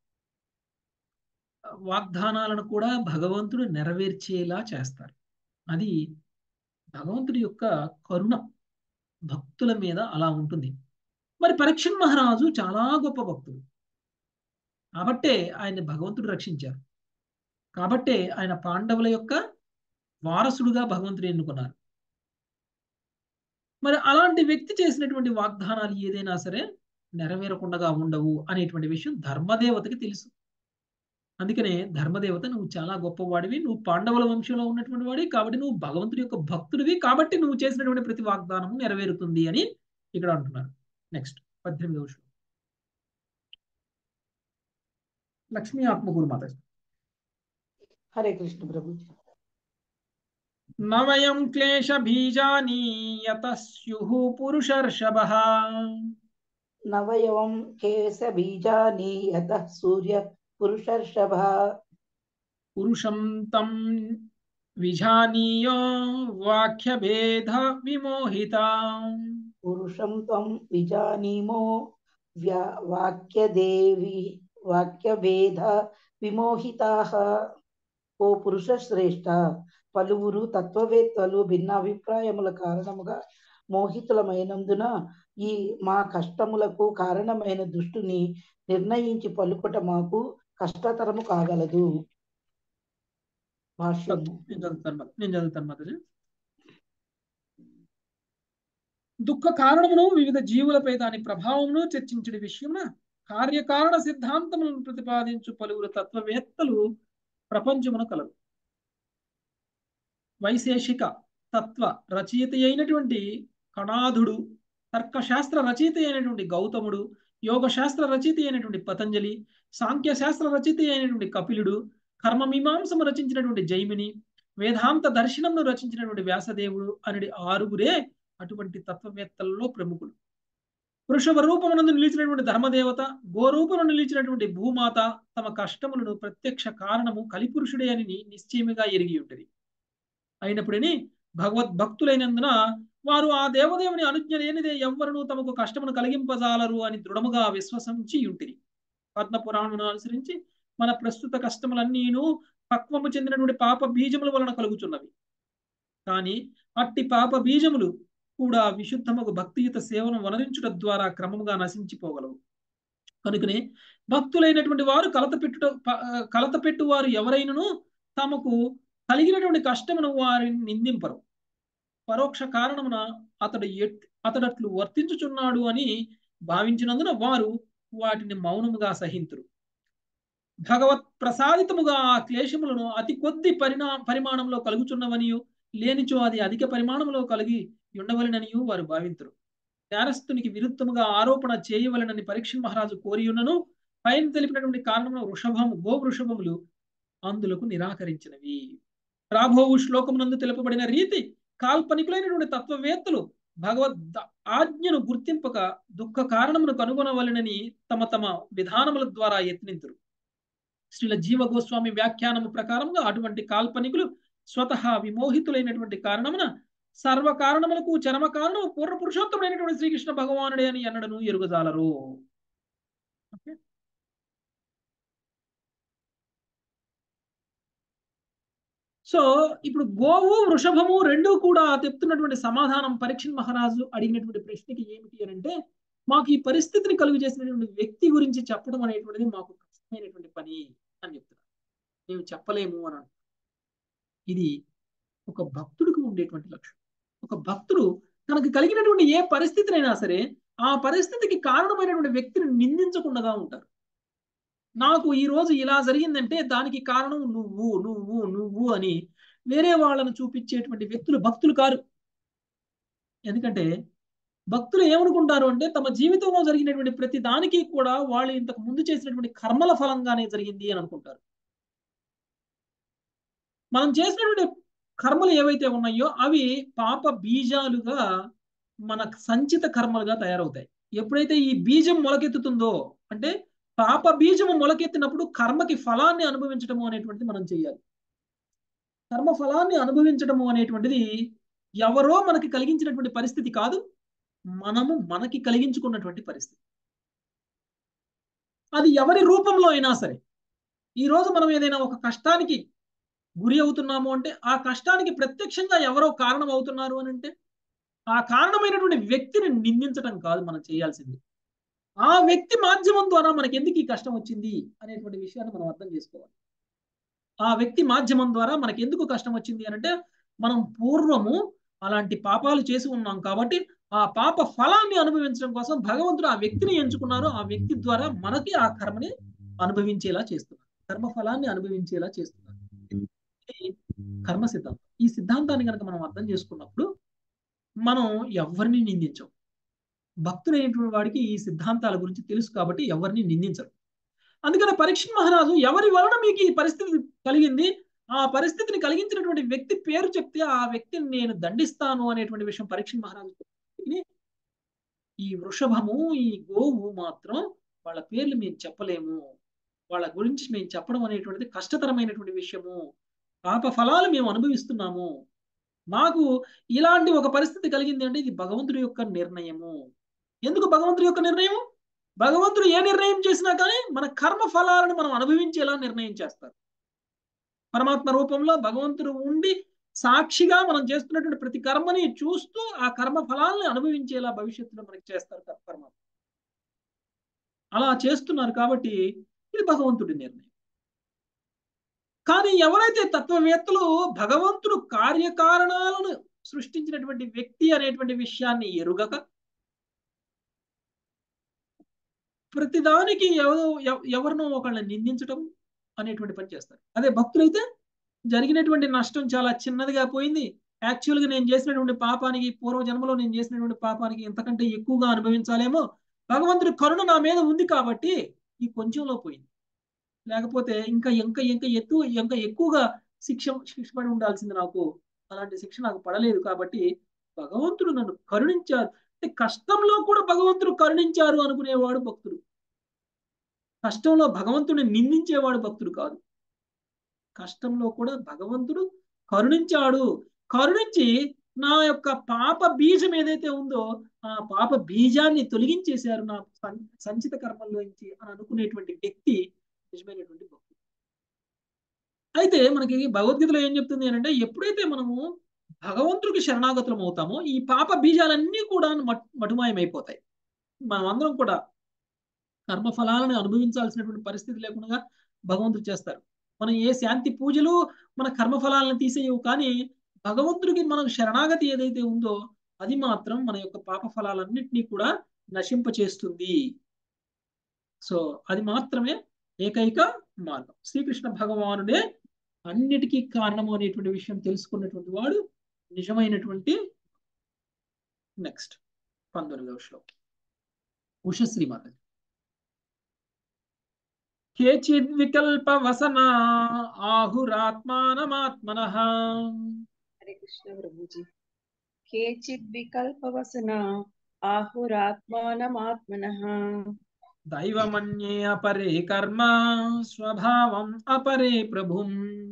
వాగ్దానాలను కూడా భగవంతుడు నెరవేర్చేలా చేస్తారు అది భగవంతుడి యొక్క కరుణ భక్తుల మీద అలా ఉంటుంది మరి పరీక్ష మహారాజు చాలా గొప్ప భక్తుడు కాబట్టే ఆయన భగవంతుడు రక్షించారు కాబట్టే ఆయన పాండవుల యొక్క వారసుడుగా భగవంతుడు ఎన్నుకున్నారు మరి అలాంటి వ్యక్తి చేసినటువంటి వాగ్దానాలు ఏదైనా సరే నెరవేరకుండా ఉండవు అనేటువంటి విషయం ధర్మదేవతకి తెలుసు అందుకనే ధర్మదేవత నువ్వు చాలా గొప్పవాడివి నువ్వు పాండవుల వంశంలో ఉన్నటువంటి వాడివి కాబట్టి నువ్వు భగవంతుడి యొక్క భక్తుడివి కాబట్టి నువ్వు చేసినటువంటి ప్రతి వాగ్దానము నెరవేరుతుంది అని ఇక్కడ అంటున్నారు నెక్స్ట్ పద్దెనిమిదవ శ్లోకం లక్ష్మీ ఆత్మగురు మాత హరే కృష్ణ ప్రభు నవయం క్లేశ బీజాని యత స్యుః పురుషర్షభః నవయవం కేశ బీజాని యత సూర్య పురుషర్షభ పురుషం తం విజానీయో వాక్యభేద విమోహిత పురుషం త్వం విజానీమో వ్యా వాక్యదేవి వాక్యభేద విమోహితాః ఓ పురుష శ్రేష్ఠ పలువురు తత్వవేత్తలు భిన్న అభిప్రాయముల కారణముగా మోహితులమైనందున ఈ మా కష్టములకు కారణమైన దుష్టుని నిర్ణయించి పలుకుట మాకు కష్టతరము కాగలదు భాష్యం నేను చదువుతాను మరి. నేను చదువుతాను మాతాజీ దుఃఖ కారణమును వివిధ జీవులపై దాని ప్రభావమును చర్చించడి విషయమున కార్యకారణ సిద్ధాంతములను ప్రతిపాదించు పలువురు తత్వవేత్తలు ప్రపంచమున కలరు వైశేషిక తత్వ రచయిత అయినటువంటి కణాధుడు తర్కశాస్త్ర రచయిత అయినటువంటి గౌతముడు యోగ శాస్త్ర రచయిత అయినటువంటి పతంజలి సాంఖ్య శాస్త్ర రచయిత అయినటువంటి కపిలుడు కర్మ మీమాంసము రచించినటువంటి జైమిని వేదాంత దర్శనమును రచించినటువంటి వ్యాసదేవుడు అనేది ఆరుగురే అటువంటి తత్వవేత్తలలో ప్రముఖులు వృషభ రూపమునందు నిలిచినటువంటి ధర్మదేవత గోరూపమును నిలిచినటువంటి భూమాత తమ కష్టములను ప్రత్యక్ష కారణము కలిపురుషుడే అని నిశ్చయముగా ఎరిగి ఉంటుంది అయినప్పుడని భగవద్భక్తులైనందున వారు ఆ దేవదేవుని అనుజ్ఞ లేనిదే ఎవ్వరూ తమకు కష్టమును కలిగింపజాలరు అని దృఢముగా విశ్వసించి ఉంటుంది పద్మపురాణమును అనుసరించి మన ప్రస్తుత కష్టములన్నీను పక్వము చెందినటువంటి పాప బీజముల వలన కలుగుచున్నవి కానీ అట్టి పాప బీజములు కూడా విశుద్ధముకు భక్తియుత సేవను వనరించుట ద్వారా క్రమముగా నశించిపోగలవు కనుకనే భక్తులైనటువంటి వారు కలత పెట్టుట ప- కలత పెట్టు వారు ఎవరైనను తమకు కలిగినటువంటి కష్టమును వారిని నిందింపరు పరోక్ష కారణమున అతడు ఎట్ అతడట్లు వర్తించుచున్నాడు అని భావించినందున వారు వాటిని మౌనముగా సహింతురు భగవత్ ప్రసాదితముగా ఆ క్లేశములను అతి కొద్ది పరిణా పరిమాణంలో కలుగుచున్నవనియు లేనిచో అది అధిక పరిమాణంలో కలిగి ఉండవలెననియు వారు భావింతురు నేరస్తునికి విరుద్ధముగా ఆరోపణ చేయవలెనని పరీక్ష మహారాజు కోరియున్నను పైన తెలిపినటువంటి కారణమున వృషభము గో వృషభములు అందులకు నిరాకరించినవి రాబోవు శ్లోకమునందు తెలుపబడిన రీతి కాల్పనికులైనటువంటి తత్వవేత్తలు భగవద్ ఆజ్ఞను గుర్తింపక దుఃఖ కారణమును కనుగొనవలెనని తమ తమ విధానముల ద్వారా యత్నింతురు శ్రీల జీవ గోస్వామి వ్యాఖ్యానము ప్రకారంగా అటువంటి కాల్పనికులు స్వతహా విమోహితులైనటువంటి కారణమున సర్వ కారణములకు చరమ కారణము పూర్ణ పురుషోత్తముడైనటువంటి శ్రీకృష్ణ భగవానుడే అని ఎన్నడను ఎరుగజాలరు ఓకే సో ఇప్పుడు గోవు వృషభము రెండు కూడా చెప్తున్నటువంటి సమాధానం పరీక్ష మహారాజు అడిగినటువంటి ప్రశ్నకి ఏమిటి అని అంటే మాకు ఈ పరిస్థితిని కలుగు చేసినటువంటి వ్యక్తి గురించి చెప్పడం అనేటువంటిది మాకు కష్టమైనటువంటి పని అని చెప్తున్నారు మేము చెప్పలేము అని అంటున్నారు ఇది ఒక భక్తుడికి ఉండేటువంటి లక్షణం ఒక భక్తుడు తనకు కలిగినటువంటి ఏ పరిస్థితినైనా సరే ఆ పరిస్థితికి కారణమైనటువంటి వ్యక్తిని నిందించకుండా ఉంటారు నాకు ఈ రోజు ఇలా జరిగిందంటే దానికి కారణం నువ్వు నువ్వు నువ్వు అని వేరే వాళ్ళను చూపించేటువంటి వ్యక్తులు భక్తులు కారు ఎందుకంటే భక్తులు ఏమనుకుంటారు అంటే తమ జీవితంలో జరిగినటువంటి ప్రతి దానికి కూడా వాళ్ళు ఇంతకు ముందు చేసినటువంటి కర్మల ఫలంగానే జరిగింది అని అనుకుంటారు మనం చేసినటువంటి కర్మలు ఏవైతే ఉన్నాయో అవి పాప బీజాలుగా మన సంచిత కర్మలుగా తయారవుతాయి ఎప్పుడైతే ఈ బీజం మొలకెత్తుతుందో అంటే పాప బీజము మొలకెత్తినప్పుడు కర్మకి ఫలాన్ని అనుభవించడము అనేటువంటిది మనం చేయాలి కర్మ ఫలాన్ని అనుభవించడము అనేటువంటిది ఎవరో మనకి కలిగించినటువంటి పరిస్థితి కాదు మనము మనకి కలిగించుకున్నటువంటి పరిస్థితి అది ఎవరి రూపంలో అయినా సరే ఈ రోజు మనం ఏదైనా ఒక కష్టానికి గురి అవుతున్నాము అంటే ఆ కష్టానికి ప్రత్యక్షంగా ఎవరో కారణం అవుతున్నారు అని అంటే ఆ కారణమైనటువంటి వ్యక్తిని నిందించడం కాదు మనం చేయాల్సింది ఆ వ్యక్తి మాధ్యమం ద్వారా మనకి ఎందుకు ఈ కష్టం వచ్చింది అనేటువంటి విషయాన్ని మనం అర్థం చేసుకోవాలి ఆ వ్యక్తి మాధ్యమం ద్వారా మనకి ఎందుకు కష్టం వచ్చింది అని అంటే మనం పూర్వము అలాంటి పాపాలు చేసి ఉన్నాం కాబట్టి ఆ పాప ఫలాన్ని అనుభవించడం కోసం భగవంతుడు ఆ వ్యక్తిని ఎంచుకున్నారు ఆ వ్యక్తి ద్వారా మనకి ఆ కర్మని అనుభవించేలా చేస్తున్నారు కర్మ ఫలాన్ని అనుభవించేలా చేస్తున్నారు ఇది కర్మ సిద్ధాంతం ఈ సిద్ధాంతాన్ని కనుక మనం అర్థం చేసుకున్నప్పుడు మనం ఎవరిని నిందించం భక్తుడైనటువంటి వాడికి ఈ సిద్ధాంతాల గురించి తెలుసు కాబట్టి ఎవరిని నిందించరు అందుకని పరీక్ష మహారాజు ఎవరి వలన మీకు ఈ పరిస్థితి కలిగింది ఆ పరిస్థితిని కలిగించినటువంటి వ్యక్తి పేరు చెప్తే ఆ వ్యక్తిని నేను దండిస్తాను అనేటువంటి విషయం పరీక్ష మహారాజు ఈ వృషభము ఈ గోవు మాత్రం వాళ్ళ పేర్లు మేము చెప్పలేము వాళ్ళ గురించి మేము చెప్పడం అనేటువంటిది కష్టతరమైనటువంటి విషయము పాప ఫలాలు మేము అనుభవిస్తున్నాము మాకు ఇలాంటి ఒక పరిస్థితి కలిగింది అంటే ఇది భగవంతుడి యొక్క నిర్ణయము ఎందుకు భగవంతుడి యొక్క నిర్ణయం భగవంతుడు ఏ నిర్ణయం చేసినా కానీ మన కర్మ ఫలాలను మనం అనుభవించేలా నిర్ణయం చేస్తారు పరమాత్మ రూపంలో భగవంతుడు ఉండి సాక్షిగా మనం చేస్తున్నటువంటి ప్రతి కర్మని చూస్తూ ఆ కర్మ ఫలాలను అనుభవించేలా భవిష్యత్తులో మనకి చేస్తారు పరమాత్మ అలా చేస్తున్నారు కాబట్టి ఇది భగవంతుడి నిర్ణయం కానీ ఎవరైతే తత్వవేత్తలు భగవంతుడు కార్యకారణాలను సృష్టించినటువంటి వ్యక్తి అనేటువంటి విషయాన్ని ఎరుగక ప్రతిదానికి ఎవరో ఎవ- ఎవరినో ఒకళ్ళని నిందించటం అనేటువంటి పని చేస్తారు అదే భక్తులైతే జరిగినటువంటి నష్టం చాలా చిన్నదిగా పోయింది యాక్చువల్గా నేను చేసినటువంటి పాపానికి పూర్వ జన్మలో నేను చేసినటువంటి పాపానికి ఇంతకంటే ఎక్కువగా అనుభవించాలేమో భగవంతుడి కరుణ నా మీద ఉంది కాబట్టి ఈ కొంచెంలో పోయింది లేకపోతే ఇంకా ఇంకా ఇంకా ఎత్తు ఇంకా ఎక్కువగా శిక్ష శిక్ష పడి ఉండాల్సింది నాకు అలాంటి శిక్ష నాకు పడలేదు కాబట్టి భగవంతుడు నన్ను కరుణించారు అంటే కష్టంలో కూడా భగవంతుడు కరుణించారు అనుకునేవాడు భక్తుడు కష్టంలో భగవంతుడిని నిందించేవాడు భక్తుడు కాదు కష్టంలో కూడా భగవంతుడు కరుణించాడు కరుణించి నా యొక్క పాప బీజం ఏదైతే ఉందో ఆ పాప బీజాన్ని తొలగించేశారు నా సం- సంచిత కర్మల్లోంచి అని అనుకునేటువంటి వ్యక్తి నిజమైనటువంటి భక్తుడు అయితే మనకి భగవద్గీతలో ఏం చెప్తుంది అంటే ఎప్పుడైతే మనము భగవంతుడికి శరణాగతులం అవుతామో ఈ పాప బీజాలన్నీ కూడా మట్- మటుమాయమైపోతాయి మనం అందరం కూడా కర్మ ఫలాలను అనుభవించాల్సినటువంటి పరిస్థితి లేకుండా భగవంతుడు చేస్తారు మనం ఏ శాంతి పూజలు మన కర్మ ఫలాలను తీసేయవు కానీ భగవంతుడికి మనకు శరణాగతి ఏదైతే ఉందో అది మాత్రం మన యొక్క పాప ఫలాలన్నింటినీ కూడా నశింపచేస్తుంది సో అది మాత్రమే ఏకైక మార్గం శ్రీకృష్ణ భగవానుడే అన్నిటికీ కారణము అనేటువంటి విషయం తెలుసుకున్నటువంటి వాడు నిజమైనటువంటి నెక్స్ట్ పంతొమ్మిదవ శ్లోకం ఉషశ్రీ మాత కేచిద్ వికల్ప వసన ఆహురాత్మానమాత్మన హరే కృష్ణ ప్రభుజీ కేచిద్ వికల్పవసన ఆహురాత్మానమాత్మనః దైవమన్యే అపరే కర్మ స్వభావం అపరే ప్రభుం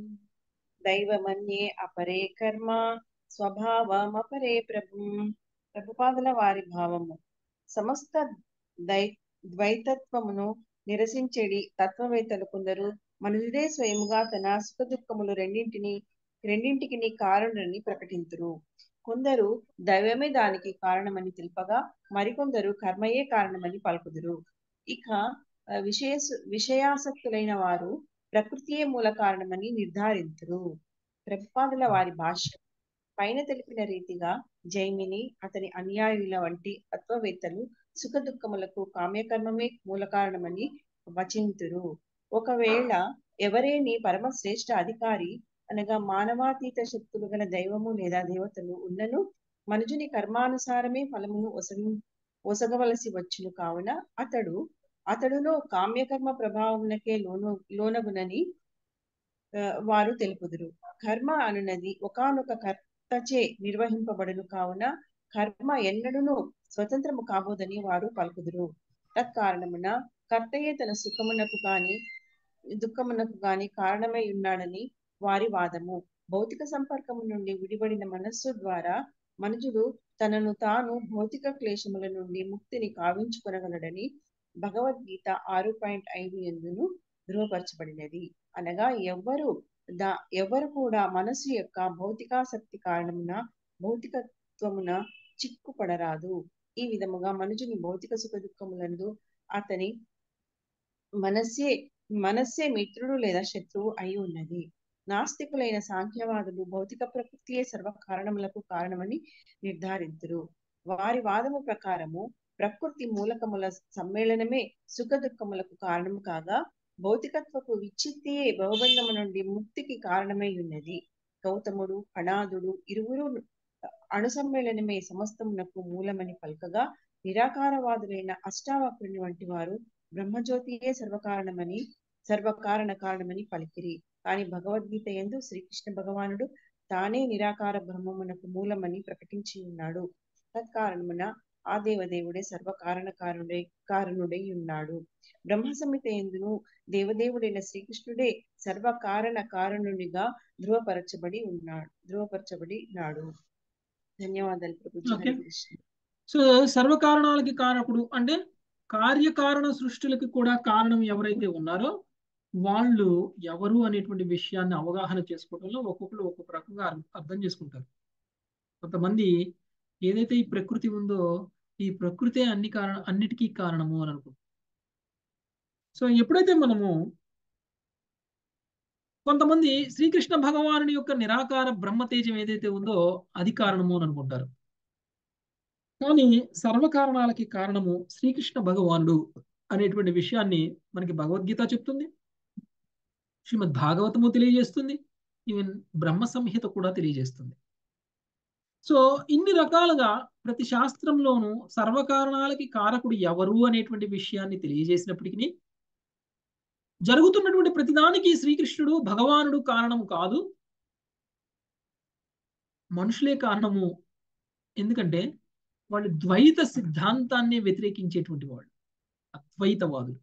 దైవమన్యే అపరే కర్మ స్వభావమపరే ప్రభుం ప్రభుపాదుల వారి భావము సమస్త దై ద్వైతత్వమును నిరసించెడి తత్వవేత్తలు కొందరు మనుషుడే స్వయముగా తన సుఖ దుఃఖములు రెండింటిని రెండింటికి కారణని ప్రకటింతురు కొందరు దైవమే దానికి కారణమని తెలుపగా మరికొందరు కర్మయే కారణమని పలుకుదురు ఇక ఆ, విషయ విషయాసక్తులైన వారు ప్రకృతియే మూల కారణమని నిర్ధారింతురు ప్రభుపాదుల వారి భాష్య పైన తెలిపిన రీతిగా జైమిని అతని అనుయాయుల వంటి తత్వవేత్తలు సుఖ దుఃఖములకు కామ్యకర్మమే మూల కారణమని వచింతురు ఒకవేళ ఎవరేని పరమ శ్రేష్ఠ అధికారి అనగా మానవాతీత శక్తులు గల దైవము లేదా దేవతలు ఉన్నను మనుజుని కర్మానుసారమే ఫలమును ఒసగ ఒసగవలసి వచ్చును కావున అతడు అతడులో కామ్యకర్మ ప్రభావమునకే లోను లోనగునని ఆ, వారు తెలుపుదురు కర్మ అనున్నది ఒకానొక కర్తచే నిర్వహింపబడును కావున కర్మ ఎన్నడూను స్వతంత్రము కాబోదని వారు పలుకుదురు తత్కారణమున కర్తయే తన సుఖమునకు గాని దుఃఖమునకు గాని కారణమై ఉన్నాడని వారి వాదము భౌతిక సంపర్కము నుండి విడిపడిన మనస్సు ద్వారా మనుషుడు తనను తాను భౌతిక క్లేశముల నుండి ముక్తిని కావించుకొనగలడని భగవద్గీత ఆరు పాయింట్ ఐదు ఎందును ధృవపరచబడినది అనగా ఎవ్వరు దా ఎవరు కూడా మనసు యొక్క భౌతికాసక్తి కారణమున భౌతికత్వమున చిక్కుపడరాదు ఈ విధముగా మనుషుని భౌతిక సుఖ దుఃఖములందు అతని మనస్సే మనస్సే మిత్రుడు లేదా శత్రువు అయి ఉన్నది నాస్తికులైన సాంఖ్యవాదులు భౌతిక ప్రకృతియే సర్వ కారణములకు కారణమని నిర్ధారింతురు వారి వాదము ప్రకారము ప్రకృతి మూలకముల సమ్మేళనమే సుఖ దుఃఖములకు కారణము కాగా భౌతికత్వపు విచ్చిత్తియే భవబంధము నుండి ముక్తికి కారణమై ఉన్నది గౌతముడు అనాథుడు ఇరువురు అణుసమ్మేళనమే సమస్తమునకు మూలమని పలకగా నిరాకారవాదులైన అష్టావక్రుని వంటి వారు బ్రహ్మజ్యోతియే సర్వకారణమని సర్వకారణ కారణమని పలికిరి కాని భగవద్గీత ఎందు శ్రీకృష్ణ భగవానుడు తానే నిరాకార బ్రహ్మమునకు మూలమని ప్రకటించి ఉన్నాడు తత్కారణమున ఆ దేవదేవుడే సర్వకారణ కారణుడై కారణుడై ఉన్నాడు బ్రహ్మ సంహిత ఎందును దేవదేవుడైన శ్రీకృష్ణుడే సర్వకారణ కారణునిగా ధృవపరచబడి ఉన్నాడు ధృవపరచబడి నాడు ధన్యవాదాలు ప్రభుజీ ఓకే హరే కృష్ణ సో సర్వకారణాలకి కారకుడు అంటే కార్యకారణ సృష్టిలకి కూడా కారణం ఎవరైతే ఉన్నారో వాళ్ళు ఎవరు అనేటువంటి విషయాన్ని అవగాహన చేసుకోవడంలో ఒక్కొక్కరు ఒక్కొక్క రకంగా అర్- అర్థం చేసుకుంటారు కొంతమంది ఏదైతే ఈ ప్రకృతి ఉందో ఈ ప్రకృతే అన్ని కారణ అన్నిటికీ కారణము అని అనుకుంటారు సో ఎప్పుడైతే మనము కొంతమంది శ్రీకృష్ణ భగవానుని యొక్క నిరాకార బ్రహ్మతేజం ఏదైతే ఉందో అది కారణము అని అనుకుంటారు కానీ సర్వకారణాలకి కారణము శ్రీకృష్ణ భగవానుడు అనేటువంటి విషయాన్ని మనకి భగవద్గీత చెప్తుంది శ్రీమద్ భాగవతము తెలియజేస్తుంది ఈవెన్ బ్రహ్మ సంహిత కూడా తెలియజేస్తుంది సో ఇన్ని రకాలుగా ప్రతి శాస్త్రంలోనూ సర్వకారణాలకి కారకుడు ఎవరు అనేటువంటి విషయాన్ని తెలియజేసినప్పటికీ జరుగుతున్నటువంటి ప్రతిదానికి శ్రీకృష్ణుడు భగవానుడు కారణము కాదు మనుషులే కారణము ఎందుకంటే వాళ్ళు ద్వైత సిద్ధాంతాన్ని వ్యతిరేకించేటువంటి వాళ్ళు అద్వైతవాదులు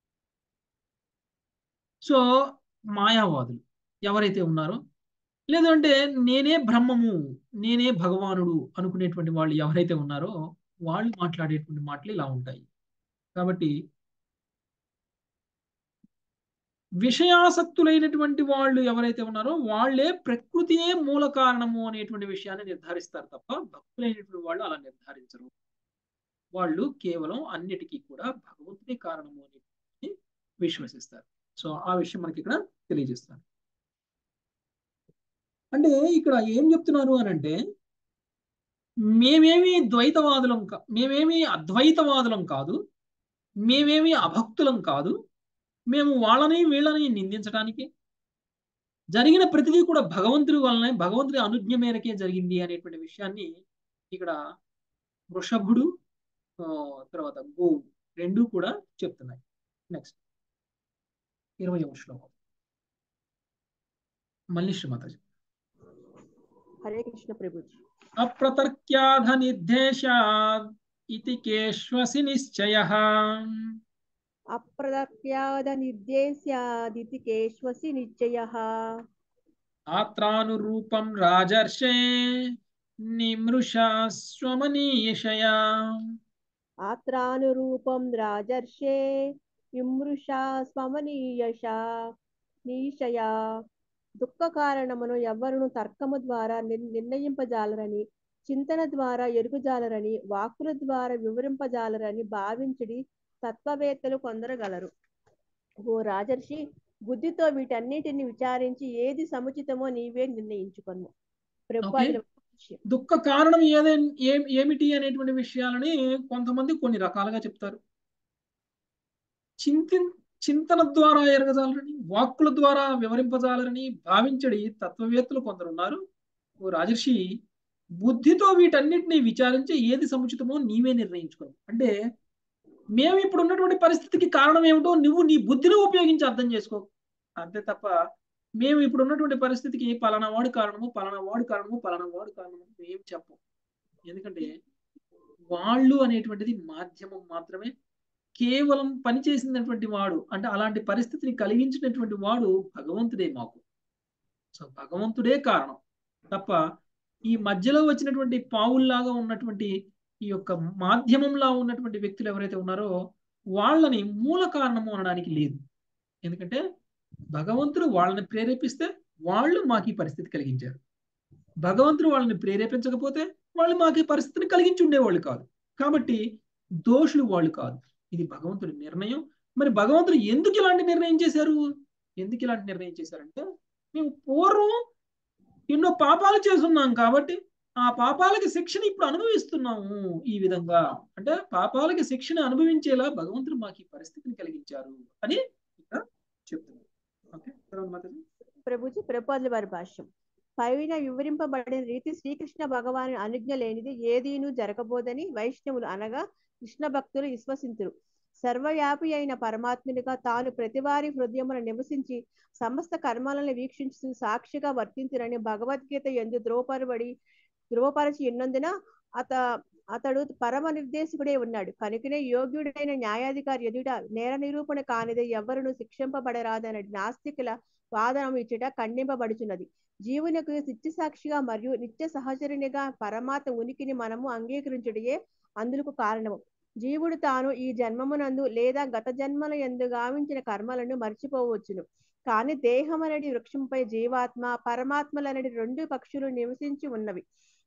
సో మాయావాదులు ఎవరైతే ఉన్నారో లేదంటే నేనే బ్రహ్మము నేనే భగవానుడు అనుకునేటువంటి వాళ్ళు ఎవరైతే ఉన్నారో వాళ్ళు మాట్లాడేటువంటి మాటలు ఇలా ఉంటాయి కాబట్టి విషయాసక్తులైనటువంటి వాళ్ళు ఎవరైతే ఉన్నారో వాళ్ళే ప్రకృతియే మూల కారణము అనేటువంటి విషయాన్ని నిర్ధారిస్తారు తప్ప భక్తులైనటువంటి వాళ్ళు అలా నిర్ధారించరు వాళ్ళు కేవలం అన్నిటికీ కూడా భగవంతుడే కారణము అని విశ్వసిస్తారు సో ఆ విషయం మనకి ఇక్కడ తెలియజేస్తారు అంటే ఇక్కడ ఏం చెప్తున్నారు అని అంటే మేమేమి ద్వైతవాదులం మేమేమి అద్వైతవాదులం కాదు మేమేమి అభక్తులం కాదు మేము వాళ్ళని వీళ్ళని నిందించడానికి జరిగిన ప్రతిదీ కూడా భగవంతుడి వలనే భగవంతుడి అనుజ్ఞ మేరకే జరిగింది అనేటువంటి విషయాన్ని ఇక్కడ వృషభుడు తర్వాత గోవు రెండు కూడా చెప్తున్నాయి నెక్స్ట్ ఇరవై శ్లోకం మళ్ళీ శ్రీమాతాజీ హరే కృష్ణ ప్రభుజీ అప్రతర్క్యాధ నిర్దేశాద్ ఇతి కేష్వసి నిశ్చయ అప్రదప్యాద నిర్దేశ్యాదితి కేష్వసి నిశ్చయ ఆత్రానురూపం రాజర్షే నిమృషా స్వమనీయషయా ఆత్రానురూపం రాజర్షే విమృషా స్వమనీయష నీషయా దుఃఖ కారణమును ఎవ్వరును తర్కము ద్వారా నిర్ణయింపజాలరని చింతన ద్వారా ఎరుగుజాలరని వాక్కుల ద్వారా వివరింపజాలరని భావించడి తత్వవేత్తలు కొందరగలరు ఓ రాజర్షి బుద్ధితో వీటన్నిటిని విచారించి ఏది సముచితమో నీవే నిర్ణయించుకొను దుఃఖ కారణం ఏదే ఏమిటి అనేటువంటి విషయాలని కొంతమంది కొన్ని రకాలుగా చెప్తారు చింతి చింతన ద్వారా ఎరగజాలరని వాక్కుల ద్వారా వివరింపజాలరని భావించడి తత్వవేత్తలు కొందరు ఉన్నారు ఓ రాజర్షి బుద్ధితో వీటన్నిటిని విచారించి ఏది సముచితమో నీవే నిర్ణయించుకో అంటే మేము ఇప్పుడు ఉన్నటువంటి పరిస్థితికి కారణం ఏమిటో నువ్వు నీ బుద్ధిని ఉపయోగించి అర్థం చేసుకో అంతే తప్ప మేము ఇప్పుడు ఉన్నటువంటి పరిస్థితికి పలానా వాడు కారణము పలానా వాడు కారణము పలానా వాడు కారణము ఏం చెప్పం ఎందుకంటే వాళ్ళు అనేటువంటిది మాధ్యమం మాత్రమే కేవలం పనిచేసినటువంటి వాడు అంటే అలాంటి పరిస్థితిని కలిగించినటువంటి వాడు భగవంతుడే మాకు సో భగవంతుడే కారణం తప్ప ఈ మధ్యలో వచ్చినటువంటి పావుల్లాగా ఉన్నటువంటి ఈ యొక్క మాధ్యమంలా ఉన్నటువంటి వ్యక్తులు ఎవరైతే ఉన్నారో వాళ్ళని మూల కారణము అనడానికి లేదు ఎందుకంటే భగవంతుడు వాళ్ళని ప్రేరేపిస్తే వాళ్ళు మాకు ఈ పరిస్థితి కలిగించారు భగవంతుడు వాళ్ళని ప్రేరేపించకపోతే వాళ్ళు మాకు ఈ పరిస్థితిని కలిగించి ఉండేవాళ్ళు కాదు కాబట్టి దోషులు వాళ్ళు కాదు ఇది భగవంతుడి నిర్ణయం మరి భగవంతుడు ఎందుకు ఇలాంటి నిర్ణయం చేశారు ఎందుకు ఇలాంటి నిర్ణయం చేశారంటే మేము పూర్వం ఎన్నో పాపాలు చేస్తున్నాం కాబట్టి ఆ పాపాలకి శిక్షణ ఇప్పుడు అనుభవిస్తున్నాము ఈ విధంగా అంటే పాపాలకి శిక్షణ అనుభవించేలా భగవంతుడు మాకు ఈ పరిస్థితిని కలిగించారు అని ఇక్కడ చెప్తున్నారు ఓకే ప్రభుజీ ప్రపోజల్ వారి భాష్యం పైన వివరింపబడిన రీతి శ్రీకృష్ణ భగవాను అనుజ్ఞ లేనిది ఏదీను జరగబోదని వైష్ణవులు అనగా కృష్ణ భక్తులు విశ్వసింతురు సర్వవ్యాపి అయిన పరమాత్మునిగా తాను ప్రతివారి హృదయమును నివసించి సమస్త కర్మాలను వీక్షించు సాక్షిగా వర్తించురని భగవద్గీత ఎందు ధ్రువపరబడి ధ్రువపరచి ఉన్నందున అత అతడు పరమ నిర్దేశకుడే ఉన్నాడు కనుకనే యోగ్యుడైన న్యాయాధికారి ఎదుట నేర నిరూపణ కానిది ఎవరును శిక్షింపబడరాదన్న నాస్తికుల వాదనం ఇచ్చుట ఖండింపబడుచున్నది జీవునకు నిత్య సాక్షిగా మరియు నిత్య సహచరునిగా పరమాత్మ ఉనికిని మనము అంగీకరించుటయే అందులకు కారణము జీవుడు తాను ఈ జన్మమునందు లేదా గత జన్మల ఎందు గావించిన కర్మలను మర్చిపోవచ్చును కాని దేహమనడి వృక్షంపై జీవాత్మ పరమాత్మలనడి రెండు పక్షులు నివసించి ఉన్నవి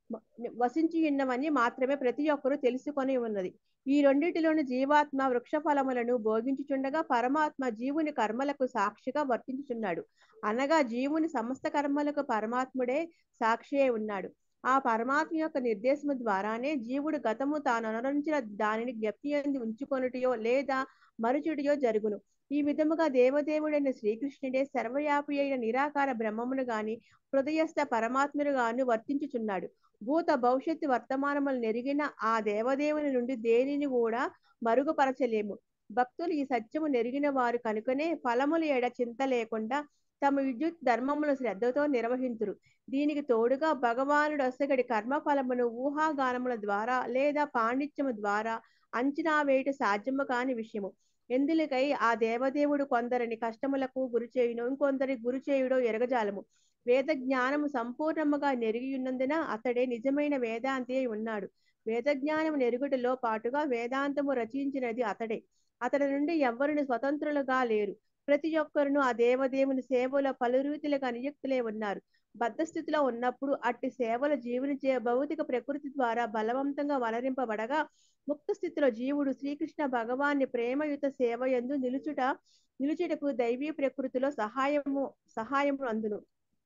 వసించి ఉన్నవని మాత్రమే ప్రతి ఒక్కరూ తెలుసుకొని ఉన్నది ఈ రెండిటిలోని జీవాత్మ వృక్ష ఫలములను భోగించుచుండగా పరమాత్మ జీవుని కర్మలకు సాక్షిగా వర్తించుచున్నాడు అనగా జీవుని సమస్త కర్మలకు పరమాత్ముడే సాక్షి ఉన్నాడు ఆ పరమాత్మ యొక్క నిర్దేశము ద్వారానే జీవుడు గతము తాను అనుసరించిన దానిని జ్ఞప్తి ఎందు ఉంచుకొనుటయో లేదా మరుచుడియో జరుగును ఈ విధముగా దేవదేవుడైన శ్రీకృష్ణుడే సర్వవ్యాపి అయిన నిరాకార బ్రహ్మమును గాని హృదయస్థ పరమాత్మను గాను వర్తించుచున్నాడు భూత భవిష్యత్తు వర్తమానములు నెరిగిన ఆ దేవదేవుని నుండి దేనిని కూడా మరుగుపరచలేము భక్తులు ఈ సత్యము నెరిగిన వారు కనుకనే ఫలములు ఎడ చింత లేకుండా తమ విద్యుత్ ధర్మమును శ్రద్ధతో నిర్వహింతురు దీనికి తోడుగా భగవానుడు ఒసగడి కర్మ ఫలమును ఊహాగానముల ద్వారా లేదా పాండిత్యము ద్వారా అంచనా వేయట సాధ్యము కాని విషయము ఎందులకై ఆ దేవదేవుడు కొందరిని కష్టములకు గురి చేయును ఇంకొందరి గురి చేయుడో ఎరగజాలము వేద జ్ఞానము సంపూర్ణముగా నెరిగి ఉన్నందున అతడే నిజమైన వేదాంతి అయి ఉన్నాడు వేద జ్ఞానము నెరుగుటలో పాటుగా వేదాంతము రచించినది అతడే అతడి నుండి ఎవ్వరిని స్వతంత్రులుగా లేరు ప్రతి ఒక్కరును ఆ దేవదేవుని సేవలో పలు రీతులుగా నియుక్తులే ఉన్నారు బద్ధస్థితిలో ఉన్నప్పుడు అట్టి సేవల జీవుని చే భౌతిక ప్రకృతి ద్వారా బలవంతంగా వలరింపబడగా ముక్త స్థితిలో జీవుడు శ్రీకృష్ణ భగవాన్ని ప్రేమయుత సేవ ఎందు నిలుచుట నిలుచుటకు దైవీ ప్రకృతిలో సహాయము సహాయము అందును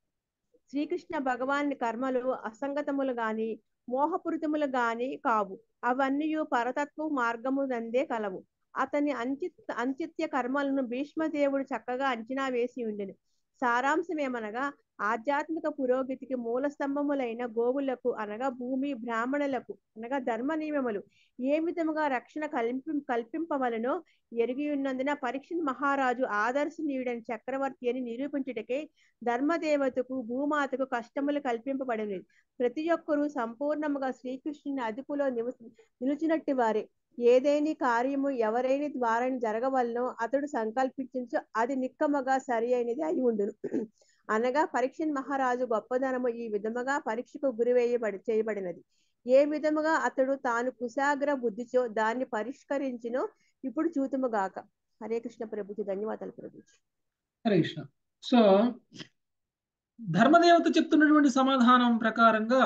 శ్రీకృష్ణ భగవాని కర్మలు అసంగతములు గాని మోహపూరితములు గాని కావు అవన్నీ పరతత్వ మార్గము నందే కలవు అతని అంచిత్ అంచిత్య కర్మలను భీష్మదేవుడు చక్కగా అంచనా వేసి ఉండెను సారాంశం ఏమనగా ఆధ్యాత్మిక పురోగతికి మూల స్తంభములైన గోవులకు అనగా భూమి బ్రాహ్మణులకు అనగా ధర్మ నియమములు ఏ విధముగా రక్షణ కల్పి కల్పింపవలనో ఎరిగి ఉన్నందున పరీక్షణ్ మహారాజు ఆదర్శనీయుడని చక్రవర్తి అని నిరూపించుటకే ధర్మదేవతకు భూమాతకు కష్టములు కల్పింపబడినది ప్రతి ఒక్కరూ సంపూర్ణముగా శ్రీకృష్ణుని అదుపులో నివసి నిలిచినట్టు వారే ఏదేని కార్యము ఎవరైని ద్వారా జరగవలనో అతడు సంకల్పించు అది నిక్కమగా సరి అయినది అయి ఉండును అనగా పరీక్షన్ మహారాజు గొప్పదనము ఈ విధముగా పరీక్షకు గురివేయబడి చేయబడినది ఏ విధముగా అతడు తాను కుశాగ్ర బుద్ధిచో దాన్ని పరిష్కరించినో ఇప్పుడు చూతుముగాక హరే కృష్ణ ప్రభుజీ ధన్యవాదాలు ప్రభుజీ హరే కృష్ణ సో ధర్మదేవత చెప్తున్నటువంటి సమాధానం ప్రకారంగా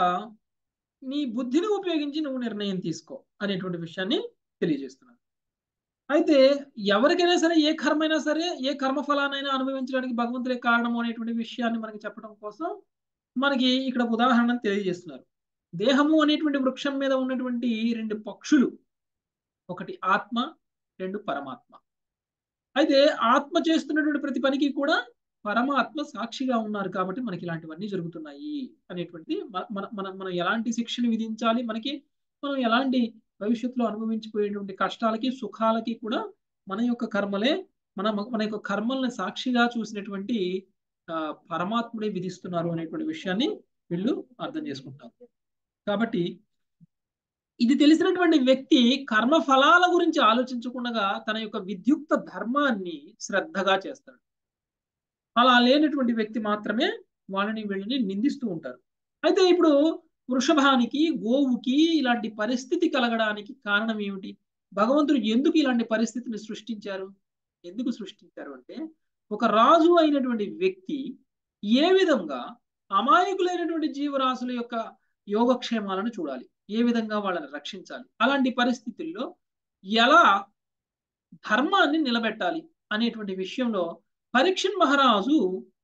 నీ బుద్ధిని ఉపయోగించి నువ్వు నిర్ణయం తీసుకో అనేటువంటి విషయాన్ని తెలియజేస్తున్నాను అయితే ఎవరికైనా సరే ఏ కర్మైనా సరే ఏ కర్మఫలానైనా అనుభవించడానికి భగవంతుడే కారణము అనేటువంటి విషయాన్ని మనకి చెప్పడం కోసం మనకి ఇక్కడ ఉదాహరణ తెలియజేస్తున్నారు దేహము అనేటువంటి వృక్షం మీద ఉన్నటువంటి రెండు పక్షులు ఒకటి ఆత్మ రెండు పరమాత్మ అయితే ఆత్మ చేస్తున్నటువంటి ప్రతి పనికి కూడా పరమాత్మ సాక్షిగా ఉన్నారు కాబట్టి మనకి ఇలాంటివన్నీ జరుగుతున్నాయి అనేటువంటిది మన మన మనం ఎలాంటి శిక్షణ విధించాలి మనకి మనం ఎలాంటి భవిష్యత్తులో అనుభవించిపోయేటువంటి కష్టాలకి సుఖాలకి కూడా మన యొక్క కర్మలే మన మన యొక్క కర్మల్ని సాక్షిగా చూసినటువంటి పరమాత్ముడే విధిస్తున్నారు అనేటువంటి విషయాన్ని వీళ్ళు అర్థం చేసుకుంటారు కాబట్టి ఇది తెలిసినటువంటి వ్యక్తి కర్మ ఫలాల గురించి ఆలోచించకుండా తన యొక్క విద్యుక్త ధర్మాన్ని శ్రద్ధగా చేస్తాడు అలా లేనటువంటి వ్యక్తి మాత్రమే వాళ్ళని వీళ్ళని నిందిస్తూ ఉంటారు అయితే ఇప్పుడు వృషభానికి గోవుకి ఇలాంటి పరిస్థితి కలగడానికి కారణం ఏమిటి భగవంతుడు ఎందుకు ఇలాంటి పరిస్థితిని సృష్టించారు ఎందుకు సృష్టించారు అంటే ఒక రాజు అయినటువంటి వ్యక్తి ఏ విధంగా అమాయకులైనటువంటి జీవరాశుల యొక్క యోగక్షేమాలను చూడాలి ఏ విధంగా వాళ్ళని రక్షించాలి అలాంటి పరిస్థితుల్లో ఎలా ధర్మాన్ని నిలబెట్టాలి అనేటువంటి విషయంలో పరీక్షన్ మహారాజు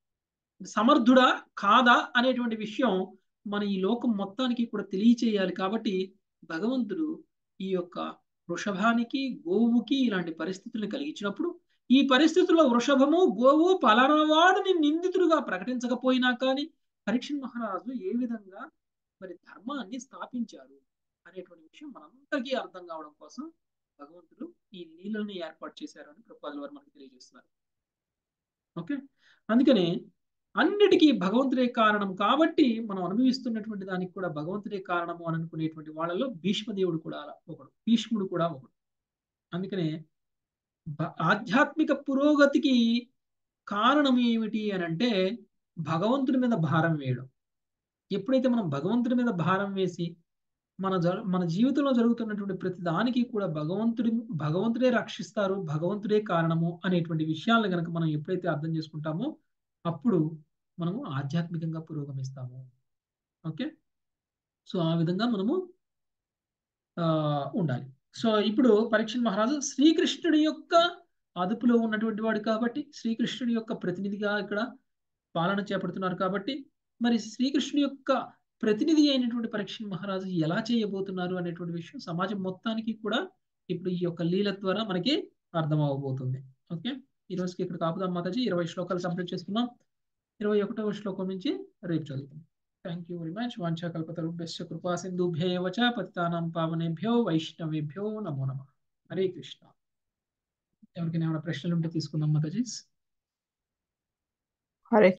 సమర్థుడా కాదా అనేటువంటి విషయం మన ఈ లోకం మొత్తానికి కూడా తెలియచేయాలి కాబట్టి భగవంతుడు ఈ యొక్క వృషభానికి గోవుకి ఇలాంటి పరిస్థితులను కలిగించినప్పుడు ఈ పరిస్థితుల్లో వృషభము గోవు పలానా వాడిని నిందితుడుగా ప్రకటించకపోయినా కానీ పరీక్షన్ మహారాజు ఏ విధంగా మరి ధర్మాన్ని స్థాపించారు అనేటువంటి విషయం మనందరికీ అర్థం కావడం కోసం భగవంతుడు ఈ లీలల్ని ఏర్పాటు చేశారు అని ప్రభుపాదుల వారు మనకి తెలియజేస్తున్నారు ఓకే అందుకనే అన్నిటికీ భగవంతుడే కారణం కాబట్టి మనం అనుభవిస్తున్నటువంటి దానికి కూడా భగవంతుడే కారణము అని అనుకునేటువంటి వాళ్ళలో భీష్మదేవుడు కూడా ఒకడు భీష్ముడు కూడా ఒకడు అందుకనే ఆధ్యాత్మిక పురోగతికి కారణం ఏమిటి అని అంటే భగవంతుడి మీద భారం వేయడం ఎప్పుడైతే మనం భగవంతుడి మీద భారం వేసి మన మన జీవితంలో జరుగుతున్నటువంటి ప్రతి దానికి కూడా భగవంతుడి భగవంతుడే రక్షిస్తారు భగవంతుడే కారణము అనేటువంటి విషయాలను కనుక మనం ఎప్పుడైతే అర్థం చేసుకుంటామో అప్పుడు మనము ఆధ్యాత్మికంగా పురోగమిస్తాము ఓకే సో ఆ విధంగా మనము ఆ, ఉండాలి సో ఇప్పుడు పరీక్షణ్ మహారాజు శ్రీకృష్ణుడి యొక్క అదుపులో ఉన్నటువంటి వాడు కాబట్టి శ్రీకృష్ణుడి యొక్క ప్రతినిధిగా ఇక్కడ పాలన చేపడుతున్నారు కాబట్టి మరి శ్రీకృష్ణుడి యొక్క ప్రతినిధి అయినటువంటి పరీక్షణ్ మహారాజు ఎలా చేయబోతున్నారు అనేటువంటి విషయం సమాజం మొత్తానికి కూడా ఇప్పుడు ఈ యొక్క లీల ద్వారా మనకి అర్థం అవ్వబోతుంది ఓకే ఈ రోజుకి ఇక్కడ కాపుదాం మాతాజీ ఇరవై శ్లోకాలు కంప్లీట్ చేసుకున్నాం ఇరవై ఒకటవ శ్లోకం నుంచి రేపు చదువుకుందాం థ్యాంక్ యూ వెరీ మచ్ వాంఛాకల్పతరుభ్యశ్చ కృపా సింధుభ్య ఏవ చ పతితానాం పావనేభ్యో వైష్ణవేభ్యో నమో నమః హరే కృష్ణ ఎవరికైనా ఏమైనా ప్రశ్నలు ఉంటే తీసుకుందాం మాతాజీ హరే